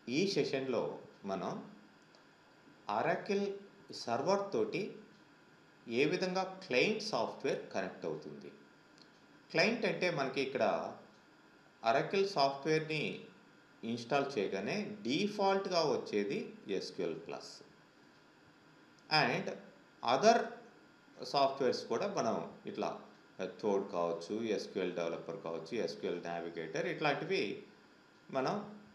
ఈ సెషన్లో మనం అరాకిల్ సర్వర్ తోటి ఏ విధంగా క్లయింట్ సాఫ్ట్వేర్ కనెక్ట్ అవుతుంది క్లయింట్ అంటే మనకి ఇక్కడ అరకిల్ సాఫ్ట్వేర్ని ఇన్స్టాల్ చేయగానే డిఫాల్ట్గా వచ్చేది SQL plus and other softwares కూడా మనం ఇట్లా థోడ్ కావచ్చు ఎస్క్యూఎల్ డెవలపర్ కావచ్చు ఎస్క్యూఎల్ నావిగేటర్ ఇట్లాంటివి మనం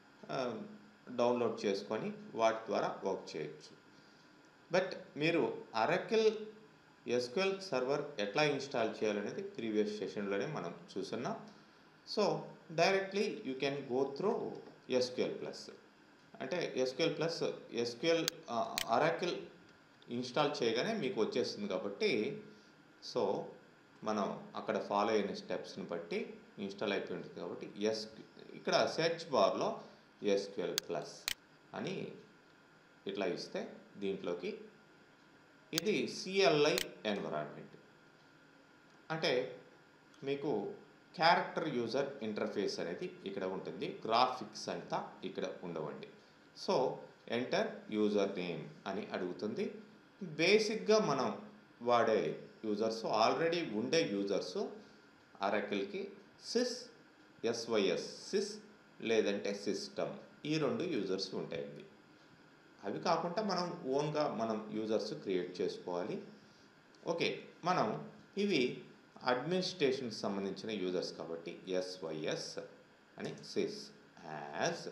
డౌన్లోడ్ చేసుకొని వాటి ద్వారా వర్క్ చేయొచ్చు బట్ మీరు అరకిల్ ఎస్క్యూఎల్ సర్వర్ ఎట్లా ఇన్స్టాల్ చేయాలనేది ప్రీవియస్ సెషన్లోనే మనం చూస్తున్నాం so directly you can go through SQL plus అంటే SQL plus SQL Oracle install చేయగానే మీకు వచ్చేస్తుంది కాబట్టి సో మనం అక్కడ ఫాలో అయిన స్టెప్స్ని బట్టి ఇన్స్టాల్ అయిపోయి ఉంటుంది కాబట్టి ఎస్ ఇక్కడ సెర్చ్ బార్లో ఎస్క్యూఎల్ ప్లస్ అని ఇట్లా ఇస్తే దీంట్లోకి ఇది సిఎల్ఐ ఎన్విరాన్మెంట్ అంటే మీకు క్యారెక్టర్ యూజర్ ఇంటర్ఫేస్ అనేది ఇక్కడ ఉంటుంది గ్రాఫిక్స్ అంతా ఇక్కడ ఉండవండి సో ఎంటర్ యూజర్ నేమ్ అని అడుగుతుంది బేసిక్గా మనం వాడే యూజర్స్ ఆల్రెడీ ఉండే యూజర్స్ అరకిల్కి సిస్ ఎస్వైఎస్ సిస్ లేదంటే సిస్టమ్ ఈ రెండు యూజర్స్ ఉంటాయండి అవి కాకుండా మనం ఓన్గా మనం యూజర్స్ క్రియేట్ చేసుకోవాలి ఓకే మనం ఇవి అడ్మినిస్ట్రేషన్కి సంబంధించిన యూజర్స్ కాబట్టి ఎస్వైఎస్ అని sys as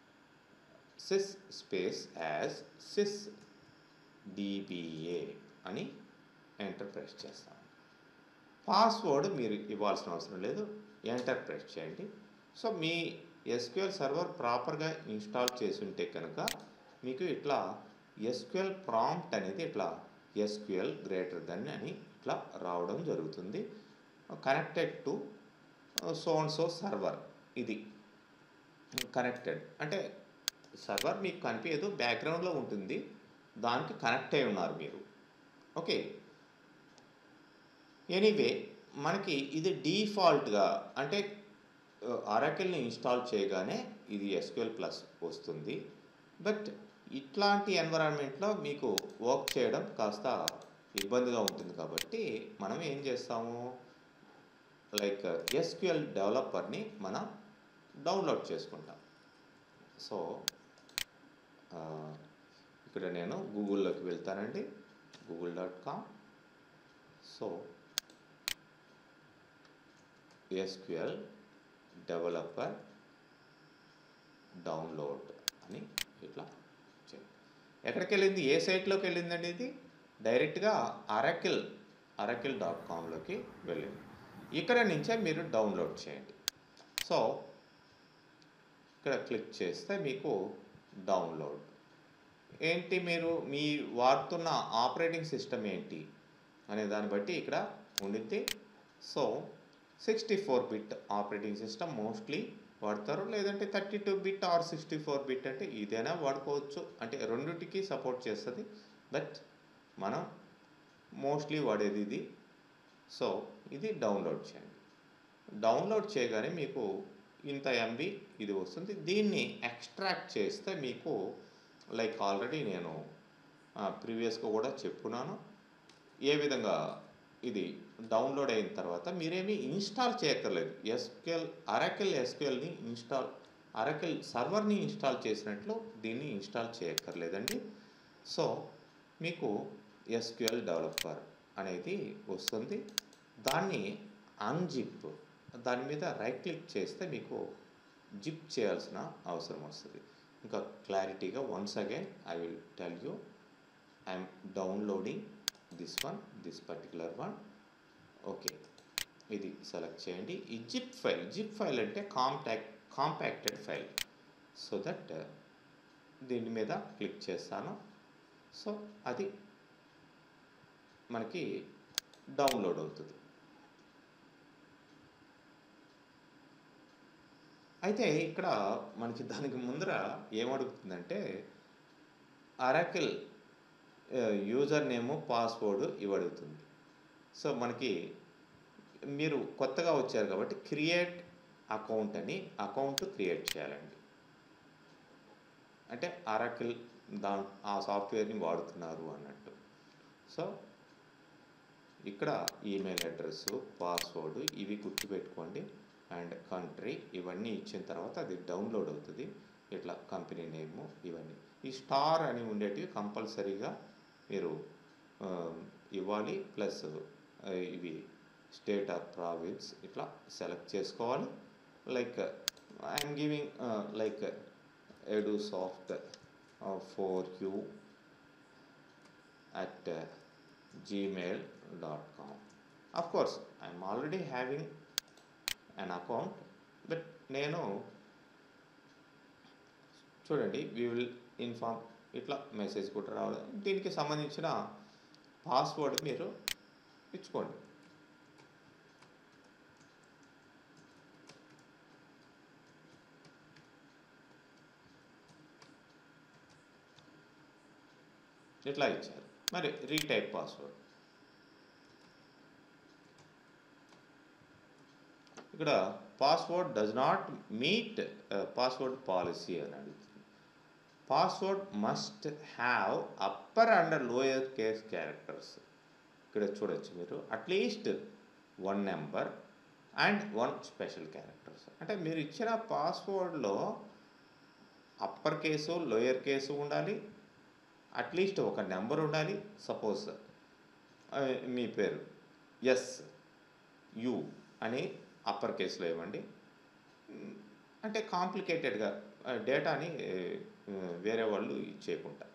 sys space as sys DBA అని ఎంటర్ ప్రెస్ చేస్తాం పాస్వర్డ్ మీరు ఇవ్వాల్సిన అవసరం లేదు ఎంటర్ ప్రెస్ చేయండి సో మీ ఎస్క్యూఎల్ సర్వర్ ప్రాపర్గా ఇన్స్టాల్ చేసి ఉంటే కనుక మీకు ఇట్లా ఎస్క్యూఎల్ ప్రాంప్ట్ అనేది ఇట్లా ఎస్క్యూఎల్ గ్రేటర్ దెన్ అని ఇట్లా రావడం జరుగుతుంది connected to so and so server ఇది కనెక్టెడ్ అంటే సర్వర్ మీకు కనిపించదు బ్యాక్గ్రౌండ్లో ఉంటుంది దానికి కనెక్ట్ అయి ఉన్నారు మీరు ఓకే ఎనీవే మనకి ఇది డీఫాల్ట్గా అంటే అరకిల్ని ఇన్స్టాల్ చేయగానే ఇది ఎస్క్యూఎల్ ప్లస్ వస్తుంది బట్ ఇట్లాంటి ఎన్విరాన్మెంట్లో మీకు వర్క్ చేయడం కాస్త ఇబ్బందిగా ఉంటుంది కాబట్టి మనం ఏం చేస్తాము లైక్ ఎస్క్యూఎల్ డెవలపర్ని మనం డౌన్లోడ్ చేసుకుంటాం సో ఇక్కడ నేను గూగుల్లోకి వెళ్తానండి Google dot com so SQL developer download అని ఇట్లా ఎక్కడికి వెళ్ళింది ఏ సైట్లోకి వెళ్ళిందండి ఇది డైరెక్ట్గా అరకిల్ అరకిల్ డాట్ కామ్లోకి వెళ్ళింది ఇక్కడ నుంచే మీరు డౌన్లోడ్ చేయండి సో ఇక్కడ క్లిక్ చేస్తే మీకు డౌన్లోడ్ ఏంటి మీరు మీ వాడుతున్న ఆపరేటింగ్ సిస్టమ్ ఏంటి అనే దాన్ని బట్టి ఇక్కడ ఉండిద్ది so sixty four bit operating system mostly వాడతారు లేదంటే thirty two bit or sixty four bit అంటే ఇదైనా వాడుకోవచ్చు అంటే రెండింటికి సపోర్ట్ చేస్తుంది బట్ మనం మోస్ట్లీ వాడేది ఇది సో ఇది డౌన్లోడ్ చేయండి డౌన్లోడ్ చేయగానే మీకు ఇంత ఎంబీ ఇది వస్తుంది దీన్ని ఎక్స్ట్రాక్ట్ చేస్తే మీకు లైక్ ఆల్రెడీ నేను ప్రీవియస్గా కూడా చెప్పున్నాను ఏ విధంగా ఇది డౌన్లోడ్ అయిన తర్వాత మీరేమీ ఇన్స్టాల్ చేయక్కర్లేదు ఎస్క్యూఎల్ అరకిల్ ఎస్క్యూఎల్ని ఇన్స్టాల్ అరకిల్ సర్వర్ని ఇన్స్టాల్ చేసినట్లు దీన్ని ఇన్స్టాల్ చేయక్కర్లేదండి సో మీకు ఎస్క్యూఎల్ డెవలపర్ అనేది వస్తుంది దాన్ని అన్జిప్ దాని మీద రైట్ క్లిక్ చేస్తే మీకు జిప్ చేయాల్సిన అవసరం వస్తుంది ఇంకా క్లారిటీగా once again I will tell you I'm downloading this one this particular one okay ఇది సెలెక్ట్ చేయండి ఈ జిప్ ఫైల్ జిప్ ఫైల్ అంటే compact compacted file so that దీని మీద క్లిక్ చేస్తాను సో అది మనకి డౌన్లోడ్ అవుతుంది అయితే ఇక్కడ మనకి దానికి ముందర ఏమడుగుతుందంటే అరాకిల్ యూజర్ నేము పాస్వర్డ్ ఇవ్వడుగుతుంది సో మనకి మీరు కొత్తగా వచ్చారు కాబట్టి క్రియేట్ అకౌంట్ అని అకౌంట్ క్రియేట్ చేయాలండి అంటే అరకిల్ దా ఆ సాఫ్ట్వేర్ని వాడుతున్నారు అన్నట్టు సో ఇక్కడ ఈమెయిల్ అడ్రస్ పాస్వర్డ్ ఇవి గుర్తుపెట్టుకోండి అండ్ కంట్రీ ఇవన్నీ ఇచ్చిన తర్వాత అది డౌన్లోడ్ అవుతుంది ఇట్లా కంపెనీ నేము ఇవన్నీ ఈ స్టార్ అని ఉండేటివి కంపల్సరీగా మీరు ఆ, ఇవ్వాలి ప్లస్ ఇవి స్టేట్ ఆర్ ప్రావిన్స్ ఇట్లా సెలెక్ట్ చేసుకోవాలి like I'm giving like Edusoft four you at uh, gmail.com of course i'm already having an account but నేను చూడండి వి విల్ ఇన్ఫార్మ్ ఇట్లా మెసేజ్ కూడా రావడం దీనికి సంబంధించిన పాస్వర్డ్ మీరు ఇచ్చుకోండి ఇట్లా ఇచ్చారు మరి రీటైప్ పాస్వర్డ్ ఇక్కడ password does not meet password policy అని అడుగుతుంది password must have upper and lower case characters ఇక్కడ చూడొచ్చు మీరు at least one number and one special characters అంటే మీరు ఇచ్చిన పాస్వర్డ్లో అప్పర్ కేసు లోయర్ కేసు ఉండాలి అట్లీస్ట్ ఒక నెంబర్ ఉండాలి సపోజ్ మీ పేరు ఎస్ యు అని అప్పర్ కేసులో ఇవ్వండి మ్, అంటే కాంప్లికేటెడ్గా డేటాని వేరే వాళ్ళు ఇచ్చేయకుండా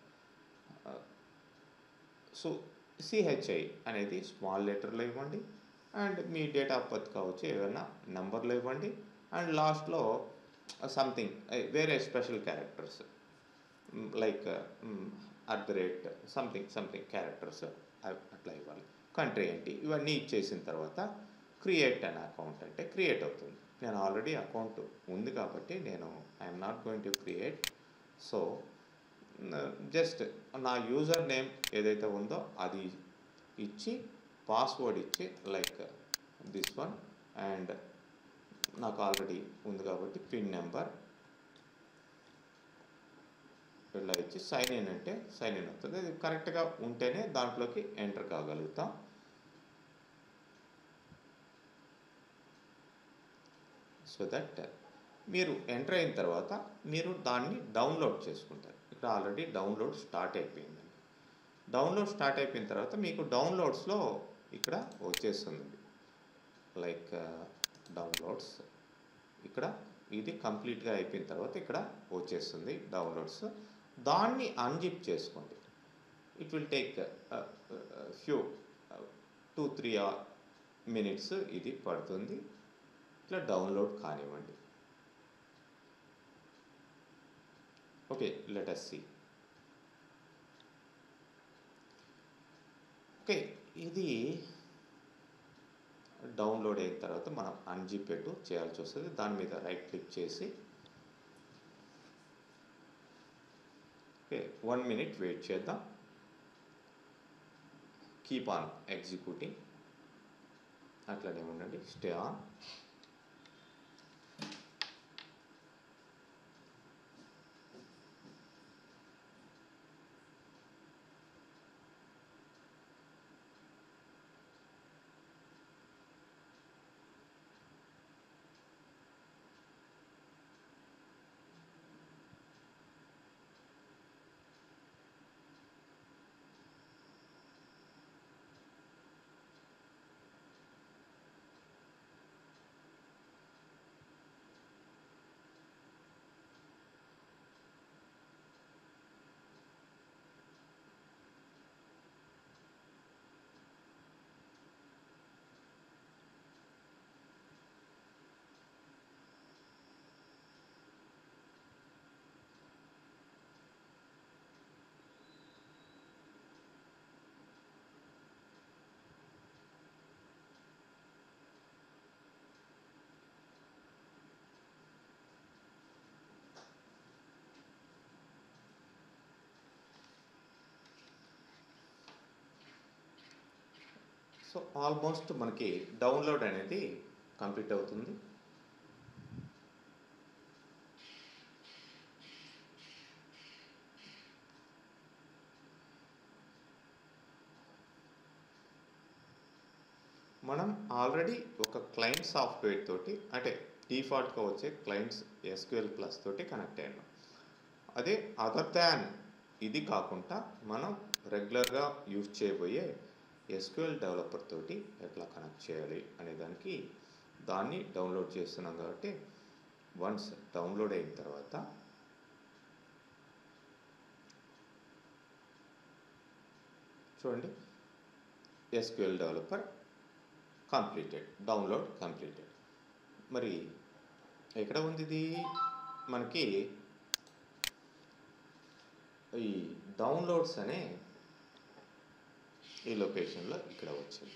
సో సిహెచ్ఐ అనేది స్మాల్ లెటర్లో ఇవ్వండి అండ్ మీ డేట్ ఆఫ్ బర్త్ కావచ్చు ఏదైనా నెంబర్లో ఇవ్వండి అండ్ లాస్ట్లో సంథింగ్ వేరే special characters like at the rate something something characters అట్లా ఇవ్వాలి కంట్రీ ఏంటి ఇవన్నీ ఇచ్చేసిన తర్వాత క్రియేట్ అనే అకౌంట్ అంటే క్రియేట్ అవుతుంది నేను ఆల్రెడీ అకౌంట్ ఉంది కాబట్టి నేను I'm not going to create so just నా యూజర్ నేమ్ ఏదైతే ఉందో అది ఇచ్చి పాస్వర్డ్ ఇచ్చి లైక్ దిస్ వన్ అండ్ నాకు ఆల్రెడీ ఉంది కాబట్టి పిన్ నెంబర్ ఇలా ఇచ్చి సైన్ ఇన్ అంటే సైన్ ఇన్ అవుతుంది అది కరెక్ట్గా ఉంటేనే దాంట్లోకి ఎంటర్ కాగలుగుతాం సో దట్ మీరు ఎంటర్ అయిన తర్వాత మీరు దాన్ని డౌన్లోడ్ చేసుకుంటారు ఇక్కడ ఆల్రెడీ డౌన్లోడ్ స్టార్ట్ అయిపోయిందండి డౌన్లోడ్ స్టార్ట్ అయిపోయిన తర్వాత మీకు డౌన్లోడ్స్లో ఇక్కడ వచ్చేస్తుంది లైక్ డౌన్లోడ్స్ ఇక్కడ ఇది కంప్లీట్గా అయిపోయిన తర్వాత ఇక్కడ వచ్చేస్తుంది డౌన్లోడ్స్ దాన్ని అన్జిప్ చేసుకోండి it will take few two three minutes ఇది పడుతుంది ఇట్లా డౌన్లోడ్ కానివ్వండి okay let us see okay ఇది డౌన్లోడ్ అయిన తర్వాత మనం అన్జిపెట్టు చేయాల్సి వస్తుంది దాని మీద రైట్ క్లిక్ చేసి ఓకే వన్ మినిట్ వెయిట్ చేద్దాం కీప్ ఆన్ ఎగ్జిక్యూటింగ్ అట్లనే ఉండండి స్టే ఆన్ సో ఆల్మోస్ట్ మనకి డౌన్లోడ్ అనేది కంప్లీట్ అవుతుంది మనం ఆల్రెడీ ఒక క్లయింట్ సాఫ్ట్వేర్ తోటి అంటే డిఫాల్ట్గా వచ్చే క్లయింట్స్ ఎస్క్యూఎల్ ప్లస్ తోటి కనెక్ట్ అయ్యాను అదే అదర్ దాన్ ఇది కాకుండా మనం రెగ్యులర్గా యూజ్ చేయబోయే ఎస్క్యూఎల్ డెవలపర్ తోటి ఎట్లా కనెక్ట్ చేయాలి అనే దానికి దాన్ని డౌన్లోడ్ చేస్తున్నాం కాబట్టి వన్స్ డౌన్లోడ్ అయిన తర్వాత చూడండి SQL developer completed download completed మరి ఎక్కడ ఉంది ఇది మనకి ఈ డౌన్లోడ్స్ అనే ఈ లొకేషన్లో ఇక్కడ వచ్చింది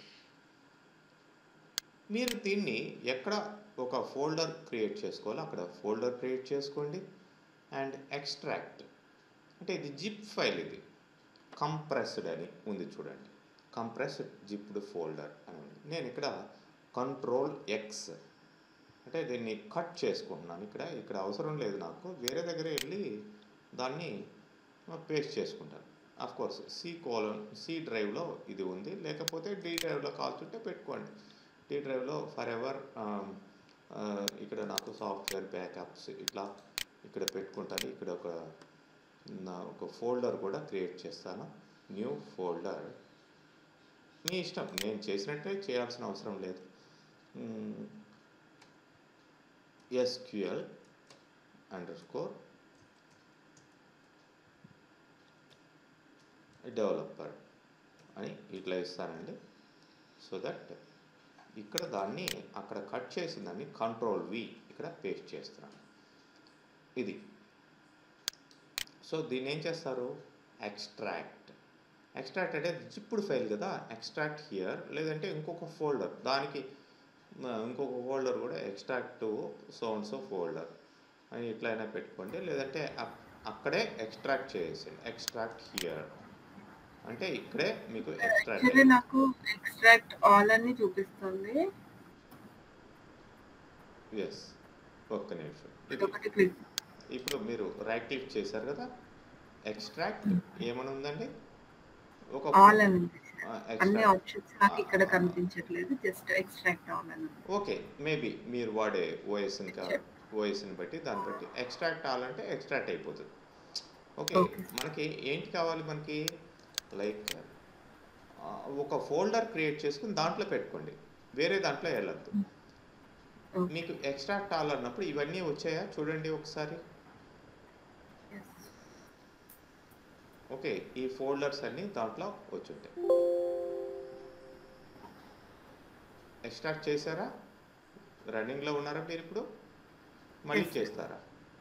మీరు దీన్ని ఎక్కడ ఒక ఫోల్డర్ క్రియేట్ చేసుకోవాలో అక్కడ ఫోల్డర్ క్రియేట్ చేసుకోండి అండ్ ఎక్స్ట్రాక్ట్ అంటే ఇది జిప్ ఫైల్ ఇది కంప్రెస్డ్ అని ఉంది చూడండి కంప్రెస్డ్ జిప్డ్ ఫోల్డర్ అని ఉంది నేను ఇక్కడ కంట్రోల్ ఎక్స్ అంటే దీన్ని కట్ చేసుకుంటున్నాను ఇక్కడ ఇక్కడ అవసరం లేదు నాకు వేరే దగ్గర వెళ్ళి దాన్ని పేస్ట్ చేసుకుంటాను of course C colon C డ్రైవ్లో ఇది ఉంది లేకపోతే డి డ్రైవ్లో కాల్చుంటే పెట్టుకోండి డి డ్రైవ్లో ఫర్ ఎవర్ ఇక్కడ నాకు సాఫ్ట్వేర్ బ్యాకప్స్ ఇట్లా ఇక్కడ పెట్టుకుంటాను ఇక్కడ ఒక నా ఒక ఫోల్డర్ కూడా క్రియేట్ చేస్తాను న్యూ ఫోల్డర్ మీ ఇష్టం నేను చేసినట్టే చేయాల్సిన అవసరం లేదు ఎస్క్యూఎల్ అండర్ స్కోర్ డెవలపర్ అని ఇట్లా ఇస్తానండి సో దట్ ఇక్కడ దాన్ని అక్కడ కట్ చేసిన దాన్ని కంట్రోల్ వి ఇక్కడ పేస్ట్ చేస్తున్నాను ఇది సో దీన్ని ఏం చేస్తారు ఎక్స్ట్రాక్ట్ ఎక్స్ట్రాక్ట్ అంటే జిప్పుడు ఫైల్ కదా ఎక్స్ట్రాక్ట్ హియర్ లేదంటే ఇంకొక ఫోల్డర్ దానికి ఇంకొక ఫోల్డర్ కూడా ఎక్స్ట్రాక్ట్ సౌండ్స్ ఫోల్డర్ అని ఇట్లయినా పెట్టుకోండి లేదంటే అక్కడే ఎక్స్ట్రాక్ట్ చేసేయండి ఎక్స్ట్రాక్ట్ హియర్ అంటే ఇక్కడే మీకు ఎక్స్ట్రాక్ట్ యాక్చువల్లీ నాకు ఎక్స్ట్రాక్ట్ ఆల్ అని చూపిస్తుంది ఎస్ ఒక్క నిమిషం ఇది ఇదొకటి క్లిక్ ఇప్పుడు మీరు రైట్ క్లిక్ చేశారు కదా ఎక్స్ట్రాక్ట్ ఏమని ఉందండి ఒక ఆల్ అని ఉంది ఆ, అన్ని extract. ఆప్షన్స్ నాకు ఇక్కడ కనిపించట్లేదు జస్ట్ ఎక్స్ట్రాక్ట్ ఆల్ అని ఉంది ఓకే మేబీ మీరు వాడే ఓఎస్ని కా ఓఎస్ని బట్టి దాన్ని బట్టి ఎక్స్ట్రాక్ట్ అవ్వాలంటే ఎక్స్ట్రాక్ట్ అయిపోతుంది ఓకే Okay. మనకి ఏంటి కావాలి మనకి లైక్ ఒక ఫోల్డర్ క్రియేట్ చేసుకుని దాంట్లో పెట్టుకోండి వేరే దాంట్లో వెళ్ళద్దు Okay. మీకు ఎక్స్ట్రాక్ట్ అవ్వాలన్నప్పుడు ఇవన్నీ వచ్చాయా చూడండి ఒకసారి Yes. ఓకే ఈ ఫోల్డర్స్ అన్నీ దాంట్లో వచ్చుంటాయి ఎక్స్ట్రాక్ట్ చేశారా రన్నింగ్లో ఉన్నారా మీరు ఇప్పుడు మళ్ళీ Yes, sir. చేస్తారా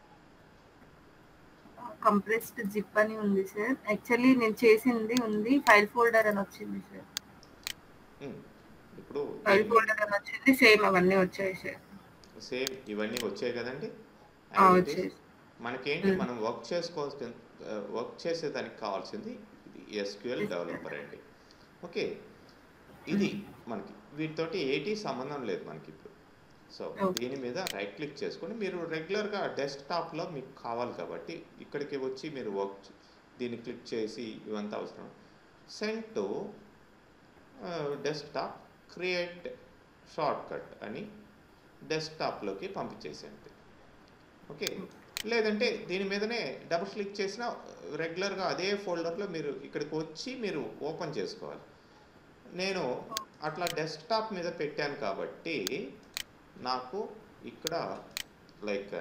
కంప్రెస్డ్ జిప్ అని ఉంది సార్ యాక్చువల్లీ నేను చేసింది ఉంది ఫైల్ ఫోల్డర్ అని వచ్చింది సార్ ఉమ్, ఇప్పుడు ఫైల్ ఫోల్డర్ అని వచ్చింది సేమ్ అవన్నీ వచ్చాయి సార్ సేమ్ ఇవన్నీ వచ్చాయి కదండి ఆ, And it is- వచ్చాయి మనకేంటి Mm. మనం వర్క్ చేసుకోవాల్సిన వర్క్ చేసేదానికి కావాల్సింది ఇది ఎస్క్యూఎల్ డెవలపర్ అండి ఓకే ఇది మనకి వీటితోటి ఏటీ సంబంధం లేదు మనకి ఇప్పుడు సో Okay. దీని మీద రైట్ క్లిక్ చేసుకొని మీరు రెగ్యులర్గా డెస్క్టాప్లో మీకు కావాలి కాబట్టి ఇక్కడికి వచ్చి మీరు వర్క్ దీన్ని క్లిక్ చేసి ఇవంతా అవసరం send to desktop create shortcut అని డెస్క్టాప్లోకి పంపించేసేయండి ఓకే లేదంటే దీని మీదనే డబుల్ క్లిక్ చేసిన రెగ్యులర్గా అదే ఫోల్డర్లో మీరు ఇక్కడికి వచ్చి మీరు ఓపెన్ చేసుకోవాలి నేను అట్లా డెస్క్టాప్ మీద పెట్టాను కాబట్టి నాకు ఇక్కడ లైక్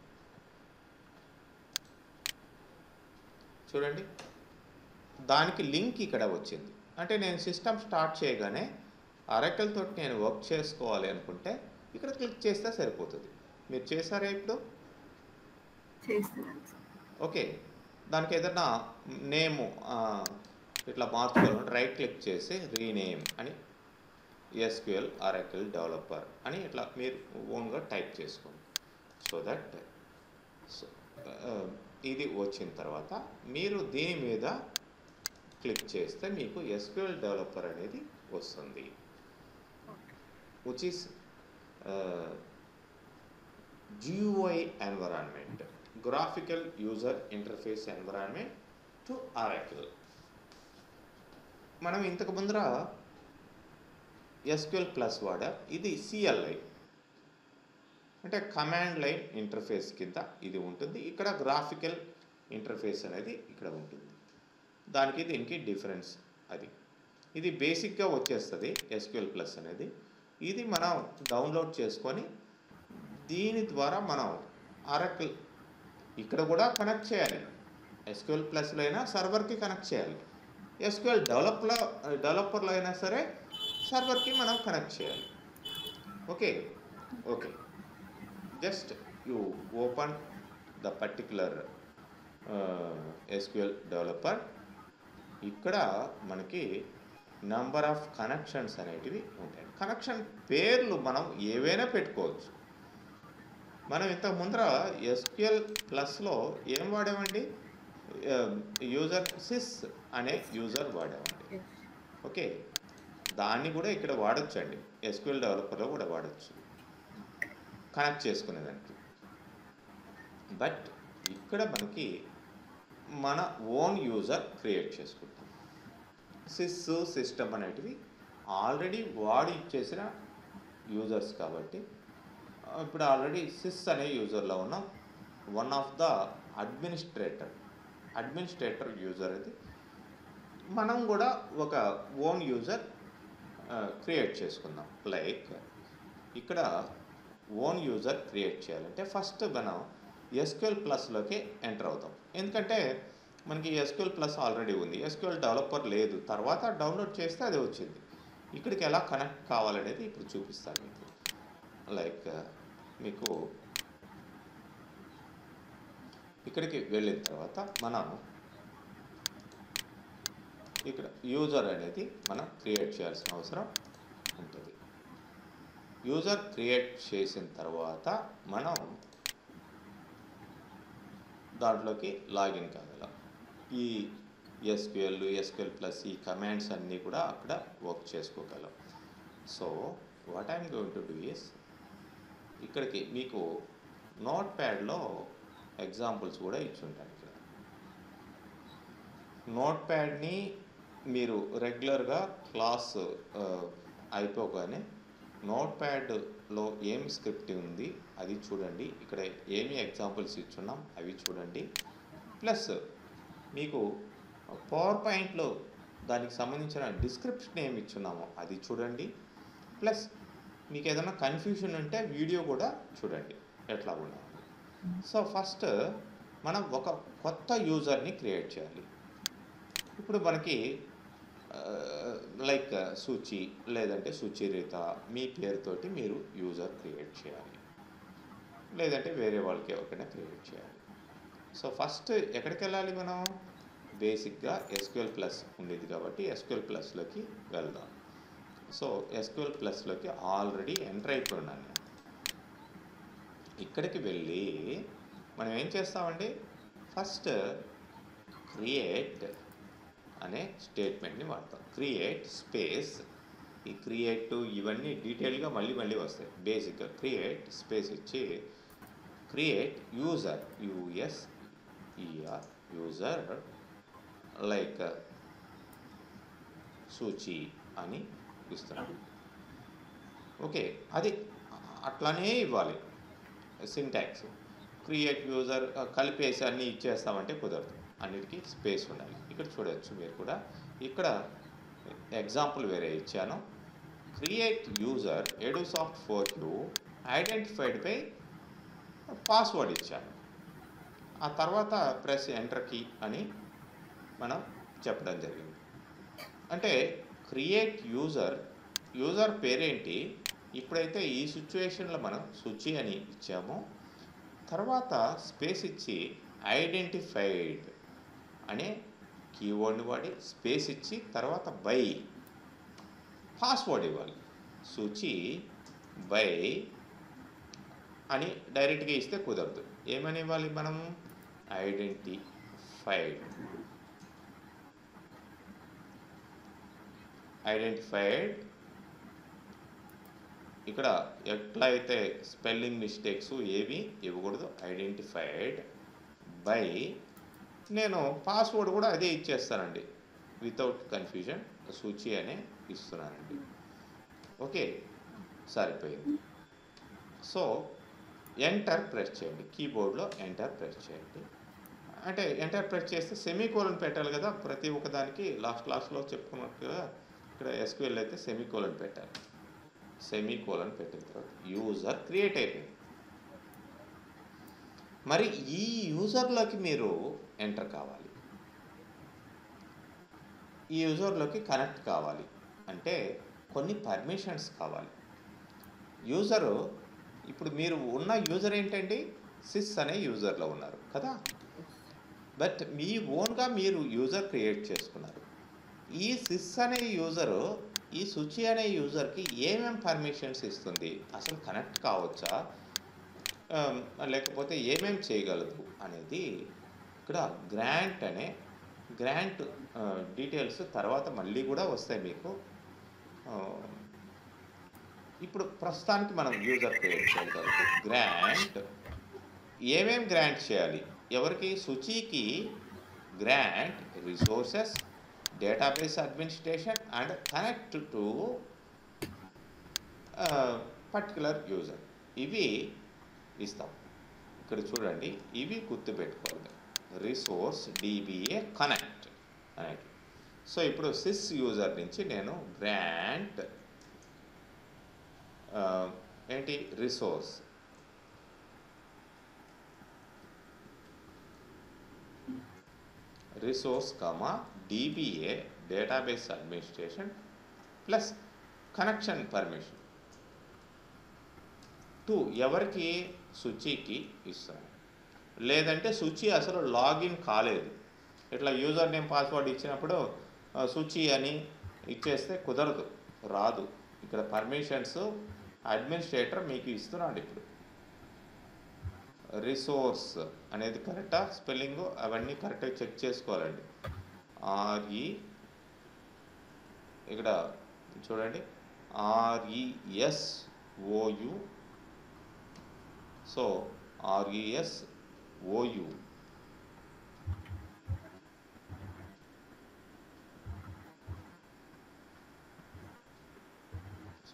చూడండి దానికి లింక్ ఇక్కడ వచ్చింది అంటే నేను సిస్టమ్ స్టార్ట్ చేయగానే అరకల్ తోటి నేను వర్క్ చేసుకోవాలి అనుకుంటే ఇక్కడ క్లిక్ చేస్తే సరిపోతుంది మీరు చేశారా ఇప్పుడు చేస్తున్నాను సార్ ఓకే దానికి ఏదైనా నేము ఇట్లా మార్చుకోవాలంటే రైట్ క్లిక్ చేసి రీనేమ్ అని ఎస్క్యూఎల్ ఆర్ఎక్ఎల్ డెవలపర్ అని ఇట్లా మీరు ఓన్గా టైప్ చేసుకోండి సో దట్ సో ఇది వచ్చిన తర్వాత మీరు దీని మీద క్లిక్ చేస్తే మీకు ఎస్క్యూఎల్ డెవలపర్ అనేది వస్తుంది which is GUI environment, graphical user interface environment to Oracle. మనం ఇంతకు ముందర ఎస్క్యూఎల్ ప్లస్ వాడాం ఇది సిఎల్ఐ అంటే కమాండ్ లైన్ ఇంటర్ఫేస్ కింద ఇది ఉంటుంది ఇక్కడ గ్రాఫికల్ ఇంటర్ఫేస్ అనేది ఇక్కడ ఉంటుంది దానికి దీనికి డిఫరెన్స్ అది ఇది బేసిక్గా వచ్చేస్తుంది ఎస్క్యూఎల్ ప్లస్ అనేది ఇది మనం డౌన్లోడ్ చేసుకొని దీని ద్వారా మనం అరకిల్ ఇక్కడ కూడా కనెక్ట్ చేయాలి ఎస్క్యూఎల్ ప్లస్లో అయినా సర్వర్కి కనెక్ట్ చేయాలి ఎస్క్యూఎల్ డెవలప్లో డెవలపర్లో అయినా సరే సర్వర్కి మనం కనెక్ట్ చేయాలి okay okay just you open the particular SQL developer ఇక్కడ మనకి నంబర్ ఆఫ్ కనెక్షన్స్ అనేటివి ఉంటాయి కనెక్షన్ పేర్లు మనం ఏవైనా పెట్టుకోవచ్చు మనం ఇంతకు ముందర ఎస్క్యూఎల్ ప్లస్లో ఏం వాడామండి యూజర్ సిస్ అనే యూజర్ వాడామండి ఓకే దాన్ని కూడా ఇక్కడ వాడొచ్చండి ఎస్క్యూఎల్ డెవలపర్లో కూడా వాడచ్చు కనెక్ట్ చేసుకునేదానికి బట్ ఇక్కడ మనకి మన ఓన్ యూజర్ క్రియేట్ చేసుకుంటాం సిస్ సిస్టమ్ అనేటివి ఆల్రెడీ వాడి ఇచ్చేసిన యూజర్స్ కాబట్టి ఇప్పుడు ఆల్రెడీ సిస్ అనే యూజర్లో ఉన్నాం one of the administrator administrator user అది మనం కూడా ఒక ఓన్ యూజర్ క్రియేట్ చేసుకుందాం లైక్ ఇక్కడ ఓన్ యూజర్ క్రియేట్ చేయాలంటే ఫస్ట్ మనం ఎస్క్యూఎల్ ప్లస్లోకి ఎంటర్ అవుతాం ఎందుకంటే మనకి ఎస్క్యూఎల్ ప్లస్ ఆల్రెడీ ఉంది ఎస్క్యూఎల్ డెవలపర్ లేదు తర్వాత డౌన్లోడ్ చేస్తే అది వచ్చింది ఇక్కడికి ఎలా కనెక్ట్ కావాలనేది ఇప్పుడు చూపిస్తాను మీకు లైక్ మీకు ఇక్కడికి వెళ్ళిన తర్వాత మనం ఇక్కడ యూజర్ అనేది మనం క్రియేట్ చేయాల్సిన అవసరం ఉంటుంది యూజర్ క్రియేట్ చేసిన తర్వాత మనం దాంట్లోకి లాగిన్ కాగలం ఈ ఎస్క్యూఎల్ ఎస్క్యూఎల్ ప్లస్ ఈ కమాండ్స్ అన్నీ కూడా అక్కడ వర్క్ చేసుకోగలం so what I'm going to do is ఇక్కడికి మీకు నోట్ ప్యాడ్లో ఎగ్జాంపుల్స్ కూడా ఇచ్చుంటాను ఇక్కడ నోట్ ప్యాడ్ని మీరు రెగ్యులర్గా క్లాస్ అయిపోగానే నోట్ ప్యాడ్లో ఏం స్క్రిప్ట్ ఉంది అది చూడండి ఇక్కడ ఏమి ఎగ్జాంపుల్స్ ఇచ్చున్నాం అవి చూడండి ప్లస్ మీకు పవర్ పాయింట్లో దానికి సంబంధించిన డిస్క్రిప్షన్ ఏమి ఇచ్చున్నామో అది చూడండి ప్లస్ మీకు ఏదైనా కన్ఫ్యూషన్ ఉంటే వీడియో కూడా చూడండి ఎట్లా ఉండాలి సో ఫస్ట్ మనం ఒక కొత్త యూజర్ని క్రియేట్ చేయాలి ఇప్పుడు మనకి లైక్ సూచి లేదంటే సుచరిత మీ పేరుతోటి మీరు యూజర్ క్రియేట్ చేయాలి లేదంటే వేరే వాళ్ళకి ఎవరికైనా క్రియేట్ చేయాలి సో ఫస్ట్ ఎక్కడికి వెళ్ళాలి మనం బేసిక్గా ఎస్క్యూఎల్ ప్లస్ ఉండేది కాబట్టి ఎస్క్యూఎల్ ప్లస్లోకి వెళ్దాం సో ఎస్క్యూఎల్ ప్లస్లోకి ఆల్రెడీ ఎంటర్ అయిపోయినాను నేను ఇక్కడికి వెళ్ళి మనం ఏం చేస్తామండి ఫస్ట్ క్రియేట్ అనే స్టేట్మెంట్ని వాడతాం క్రియేట్ స్పేస్ ఈ క్రియేట్ ఇవన్నీ డీటెయిల్గా మళ్ళీ మళ్ళీ వస్తాయి బేసిక్గా క్రియేట్ స్పేస్ ఇచ్చి create user U S E R user like Suchi అని ఇస్తున్నాం ఓకే అది అట్లానే ఇవ్వాలి సింటాక్స్ క్రియేట్ యూజర్ కలిపేసి అన్నీ ఇచ్చేస్తామంటే కుదరదు అన్నిటికీ స్పేస్ ఉండాలి ఇక్కడ చూడొచ్చు మీరు కూడా ఇక్కడ ఎగ్జాంపుల్ వేరే ఇచ్చాను create user Edusoft four you identified by password ఇచ్చాను ఆ తర్వాత ప్రెస్ ఎంటర్ కీ అని మనం చెప్పడం జరిగింది అంటే క్రియేట్ యూజర్ యూజర్ పేరేంటి ఇప్పుడైతే ఈ సిచ్యువేషన్లో మనం శుచి అని ఇచ్చాము తర్వాత స్పేస్ ఇచ్చి ఐడెంటిఫైడ్ అనే కీవర్డ్ని వాడి స్పేస్ ఇచ్చి తర్వాత బై పాస్వర్డ్ ఇవ్వాలి సూచి బై అని డైరెక్ట్గా ఇస్తే కుదరదు ఏమని ఇవ్వాలి మనం ఐడెంటిఫైడ్ ఐడెంటిఫైడ్ ఇక్కడ ఎట్లా అయితే స్పెల్లింగ్ మిస్టేక్స్ ఏవి ఇవ్వకూడదు ఐడెంటిఫైడ్ బై నేను పాస్వర్డ్ కూడా అదే ఇచ్చేస్తానండి వితౌట్ కన్ఫ్యూజన్ సూచి అనే ఇస్తున్నానండి ఓకే సరిపోయింది సో ఎంటర్ ప్రెస్ చేయండి కీబోర్డ్లో ఎంటర్ ప్రెస్ చేయండి అంటే ఎంటర్ ప్రెస్ చేస్తే సెమీ కోలన్ పెట్టాలి కదా ప్రతి ఒక్కదానికి లాస్ట్ లాస్ట్లో చెప్పుకున్నట్టుగా ఇక్కడ ఎస్క్యూఎల్ అయితే సెమీ కోలన్ పెట్టాలి సెమీ కోలన్ పెట్టిన తర్వాత యూజర్ క్రియేట్ అయిపోయింది మరి ఈ యూజర్లోకి మీరు ఎంటర్ కావాలి ఈ యూజర్లోకి కనెక్ట్ కావాలి అంటే కొన్ని పర్మిషన్స్ కావాలి యూజరు ఇప్పుడు మీరు ఉన్న యూజర్ ఏంటండి సిస్ అనే యూజర్లో ఉన్నారు కదా బట్ మీ ఓన్గా మీరు యూజర్ క్రియేట్ చేసుకున్నారు ఈ సిస్ అనే యూజరు ఈ శుచి అనే యూజర్కి ఏమేం పర్మిషన్స్ ఇస్తుంది అసలు కనెక్ట్ కావచ్చా ఆమ్, లేకపోతే ఏమేం చేయగలదు అనేది ఇక్కడ గ్రాంట్ అనే గ్రాంట్ డీటెయిల్స్ తర్వాత మళ్ళీ కూడా వస్తాయి మీకు ఆ, ఇప్పుడు ప్రస్తుతానికి మనం యూజర్ క్రియేట్ చేయాలి కాబట్టి గ్రాంట్ ఏమేం గ్రాంట్ చేయాలి ఎవరికి శుచికి grant resources database administration and connect to particular user ఇవి ఇస్తాం ఇక్కడ చూడండి ఇవి గుర్తుపెట్టుకోవాలి రిసోర్స్ డిబిఏ కనెక్ట్ అనేది సో ఇప్పుడు సిస్ యూజర్ నుంచి నేను గ్రాంట్ ఏంటి resource resource comma DBA database administration plus connection permission to ఎవరికి శుచికి ఇస్తాను లేదంటే శుచి అసలు లాగిన్ కాలేదు ఇట్లా యూజర్ నేమ్ పాస్వర్డ్ ఇచ్చినప్పుడు ఆ, శుచి అని ఇచ్చేస్తే కుదరదు రాదు ఇక్కడ పర్మిషన్స్ అడ్మినిస్ట్రేటర్ మీకు ఇస్తున్నాడు ఇప్పుడు రిసోర్స్ అనేది కరెక్టా స్పెల్లింగ్ అవన్నీ కరెక్ట్గా చెక్ చేసుకోవాలండి ఆర్ఈ ఇక్కడ చూడండి R E S O U so R E S O U so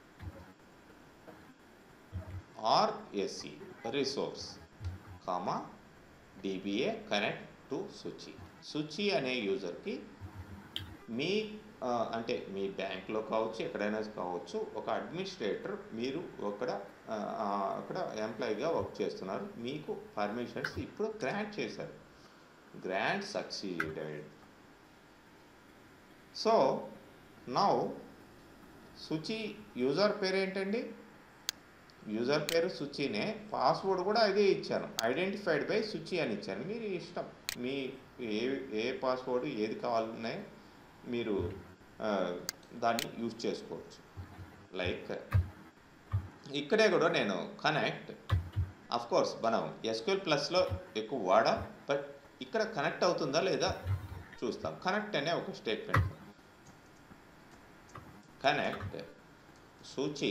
R S C resource comma DBA connect to Suchi Suchi అనే యూజర్కి మీ ఆ, అంటే మీ బ్యాంక్లో కావచ్చు ఎక్కడైనా కావచ్చు ఒక అడ్మినిస్ట్రేటర్ మీరు అక్కడ ఆ, ఆ, అక్కడ ఎంప్లాయీగా వర్క్ చేస్తున్నారు మీకు పర్మిషన్స్ ఇప్పుడు గ్రాంట్ చేశారు grant succeeded so now Suchi user పేరు ఏంటండి యూజర్ పేరు సుచినే పాస్వర్డ్ కూడా అదే ఇచ్చాను ఐడెంటిఫైడ్ బై సుచి అని ఇచ్చాను మీరు ఇష్టం మీ ఏ ఏ పాస్వర్డ్ ఏది కావాలన్నాయి మీరు ఆ, దాన్ని యూజ్ చేసుకోవచ్చు లైక్ ఇక్కడే కూడా నేను కనెక్ట్ అఫ్ కోర్స్ మనం ఎస్క్యూఎల్ ప్లస్లో ఎక్కువ వాడాం బట్ ఇక్కడ కనెక్ట్ అవుతుందా లేదా చూస్తాం కనెక్ట్ అనే ఒక statement connect Suchi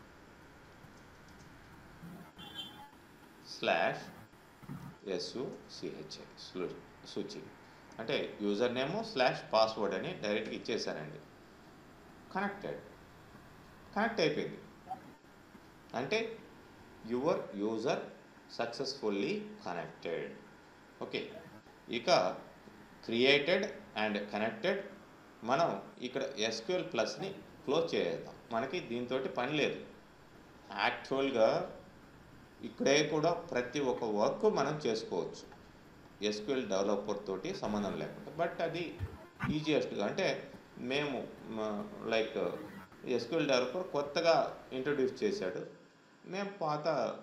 slash S U C H I Suchi అంటే యూజర్ నేము స్లాష్ పాస్వర్డ్ అని డైరెక్ట్గా ఇచ్చేసానండి కనెక్టెడ్ కనెక్ట్ అయిపోయింది అంటే your user successfully connected okay ఇక క్రియేటెడ్ అండ్ కనెక్టెడ్ మనం ఇక్కడ ఎస్క్యూఎల్ ప్లస్ని క్లోజ్ చేద్దాం మనకి దీంతో పని లేదు యాక్చువల్గా ఇక్కడే కూడా ప్రతి ఒక్క వర్క్ మనం చేసుకోవచ్చు ఎస్క్యూఎల్ డెవలపర్ తోటి సంబంధం లేకుండా బట్ అది ఈజియెస్ట్గా అంటే మేము లైక్ ఎస్క్యూఎల్ డెవలపర్ కొత్తగా ఇంట్రడ్యూస్ చేశాడు మేము పాత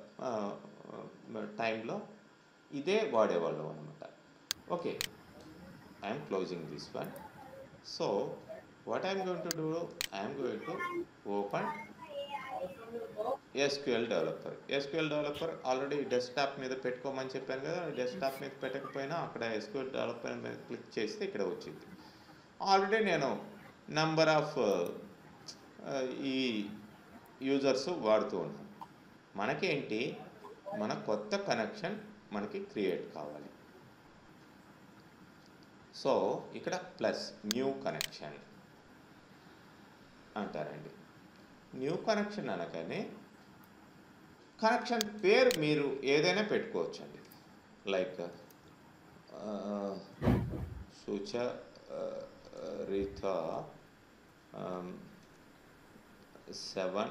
టైంలో ఇదే వాడేవాళ్ళం అనమాట okay I'm closing this one so what I'm going to do I'm going to open SQL developer SQL developer already desktop మీద పెట్టుకోమని చెప్పాను కదా డెస్క్టాప్ మీద పెట్టకపోయినా అక్కడ ఎస్క్యూఎల్ డెవలపర్ మీద క్లిక్ చేస్తే ఇక్కడ వచ్చింది ఆల్రెడీ నేను నంబర్ ఆఫ్ ఈ యూజర్స్ వాడుతూ ఉన్నాను మనకేంటి మన కొత్త కనెక్షన్ మనకి క్రియేట్ కావాలి సో ఇక్కడ ప్లస్ న్యూ కనెక్షన్ అంటారండి న్యూ కనెక్షన్ అనగానే కనెక్షన్ పేరు మీరు ఏదైనా పెట్టుకోవచ్చండి లైక్ సుచరిత సెవెన్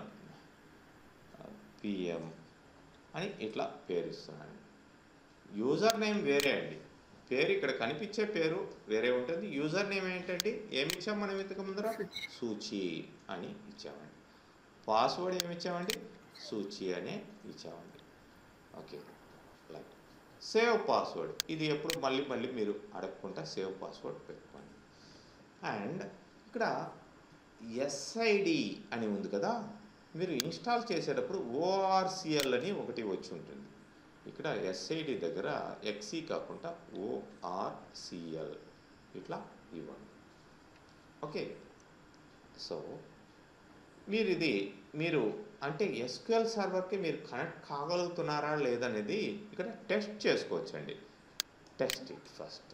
పిఎం అని ఇట్లా పేరు ఇస్తున్నాను యూజర్ నేమ్ వేరే అండి పేరు ఇక్కడ కనిపించే పేరు వేరే ఉంటుంది యూజర్ నేమ్ ఏంటంటే ఏమి ఇచ్చాం మనం ఇంతకు ముందర సూచి అని ఇచ్చామండి పాస్వర్డ్ ఏమి ఇచ్చామండి సూచి అనే ఇచ్చామండి ఓకే లైక్ సేవ్ పాస్వర్డ్ ఇది ఎప్పుడు మళ్ళీ మళ్ళీ మీరు అడగకుండా సేవ్ పాస్వర్డ్ పెట్టుకోండి అండ్ ఇక్కడ ఎస్ఐడి అని ఉంది కదా మీరు ఇన్స్టాల్ చేసేటప్పుడు ఓఆర్సిఎల్ అని ఒకటి వచ్చి ఉంటుంది ఇక్కడ ఎస్ఐడి దగ్గర ఎక్సీ కాకుండా ఓఆర్సిఎల్ ఇట్లా ఇవ్వండి ఓకే సో మీరు ఇది మీరు అంటే ఎస్క్యూఎల్ సర్వర్కి మీరు కనెక్ట్ కాగలుగుతున్నారా లేదనేది ఇక్కడ టెస్ట్ చేసుకోవచ్చండి టెస్ట్ ఇట్ ఫస్ట్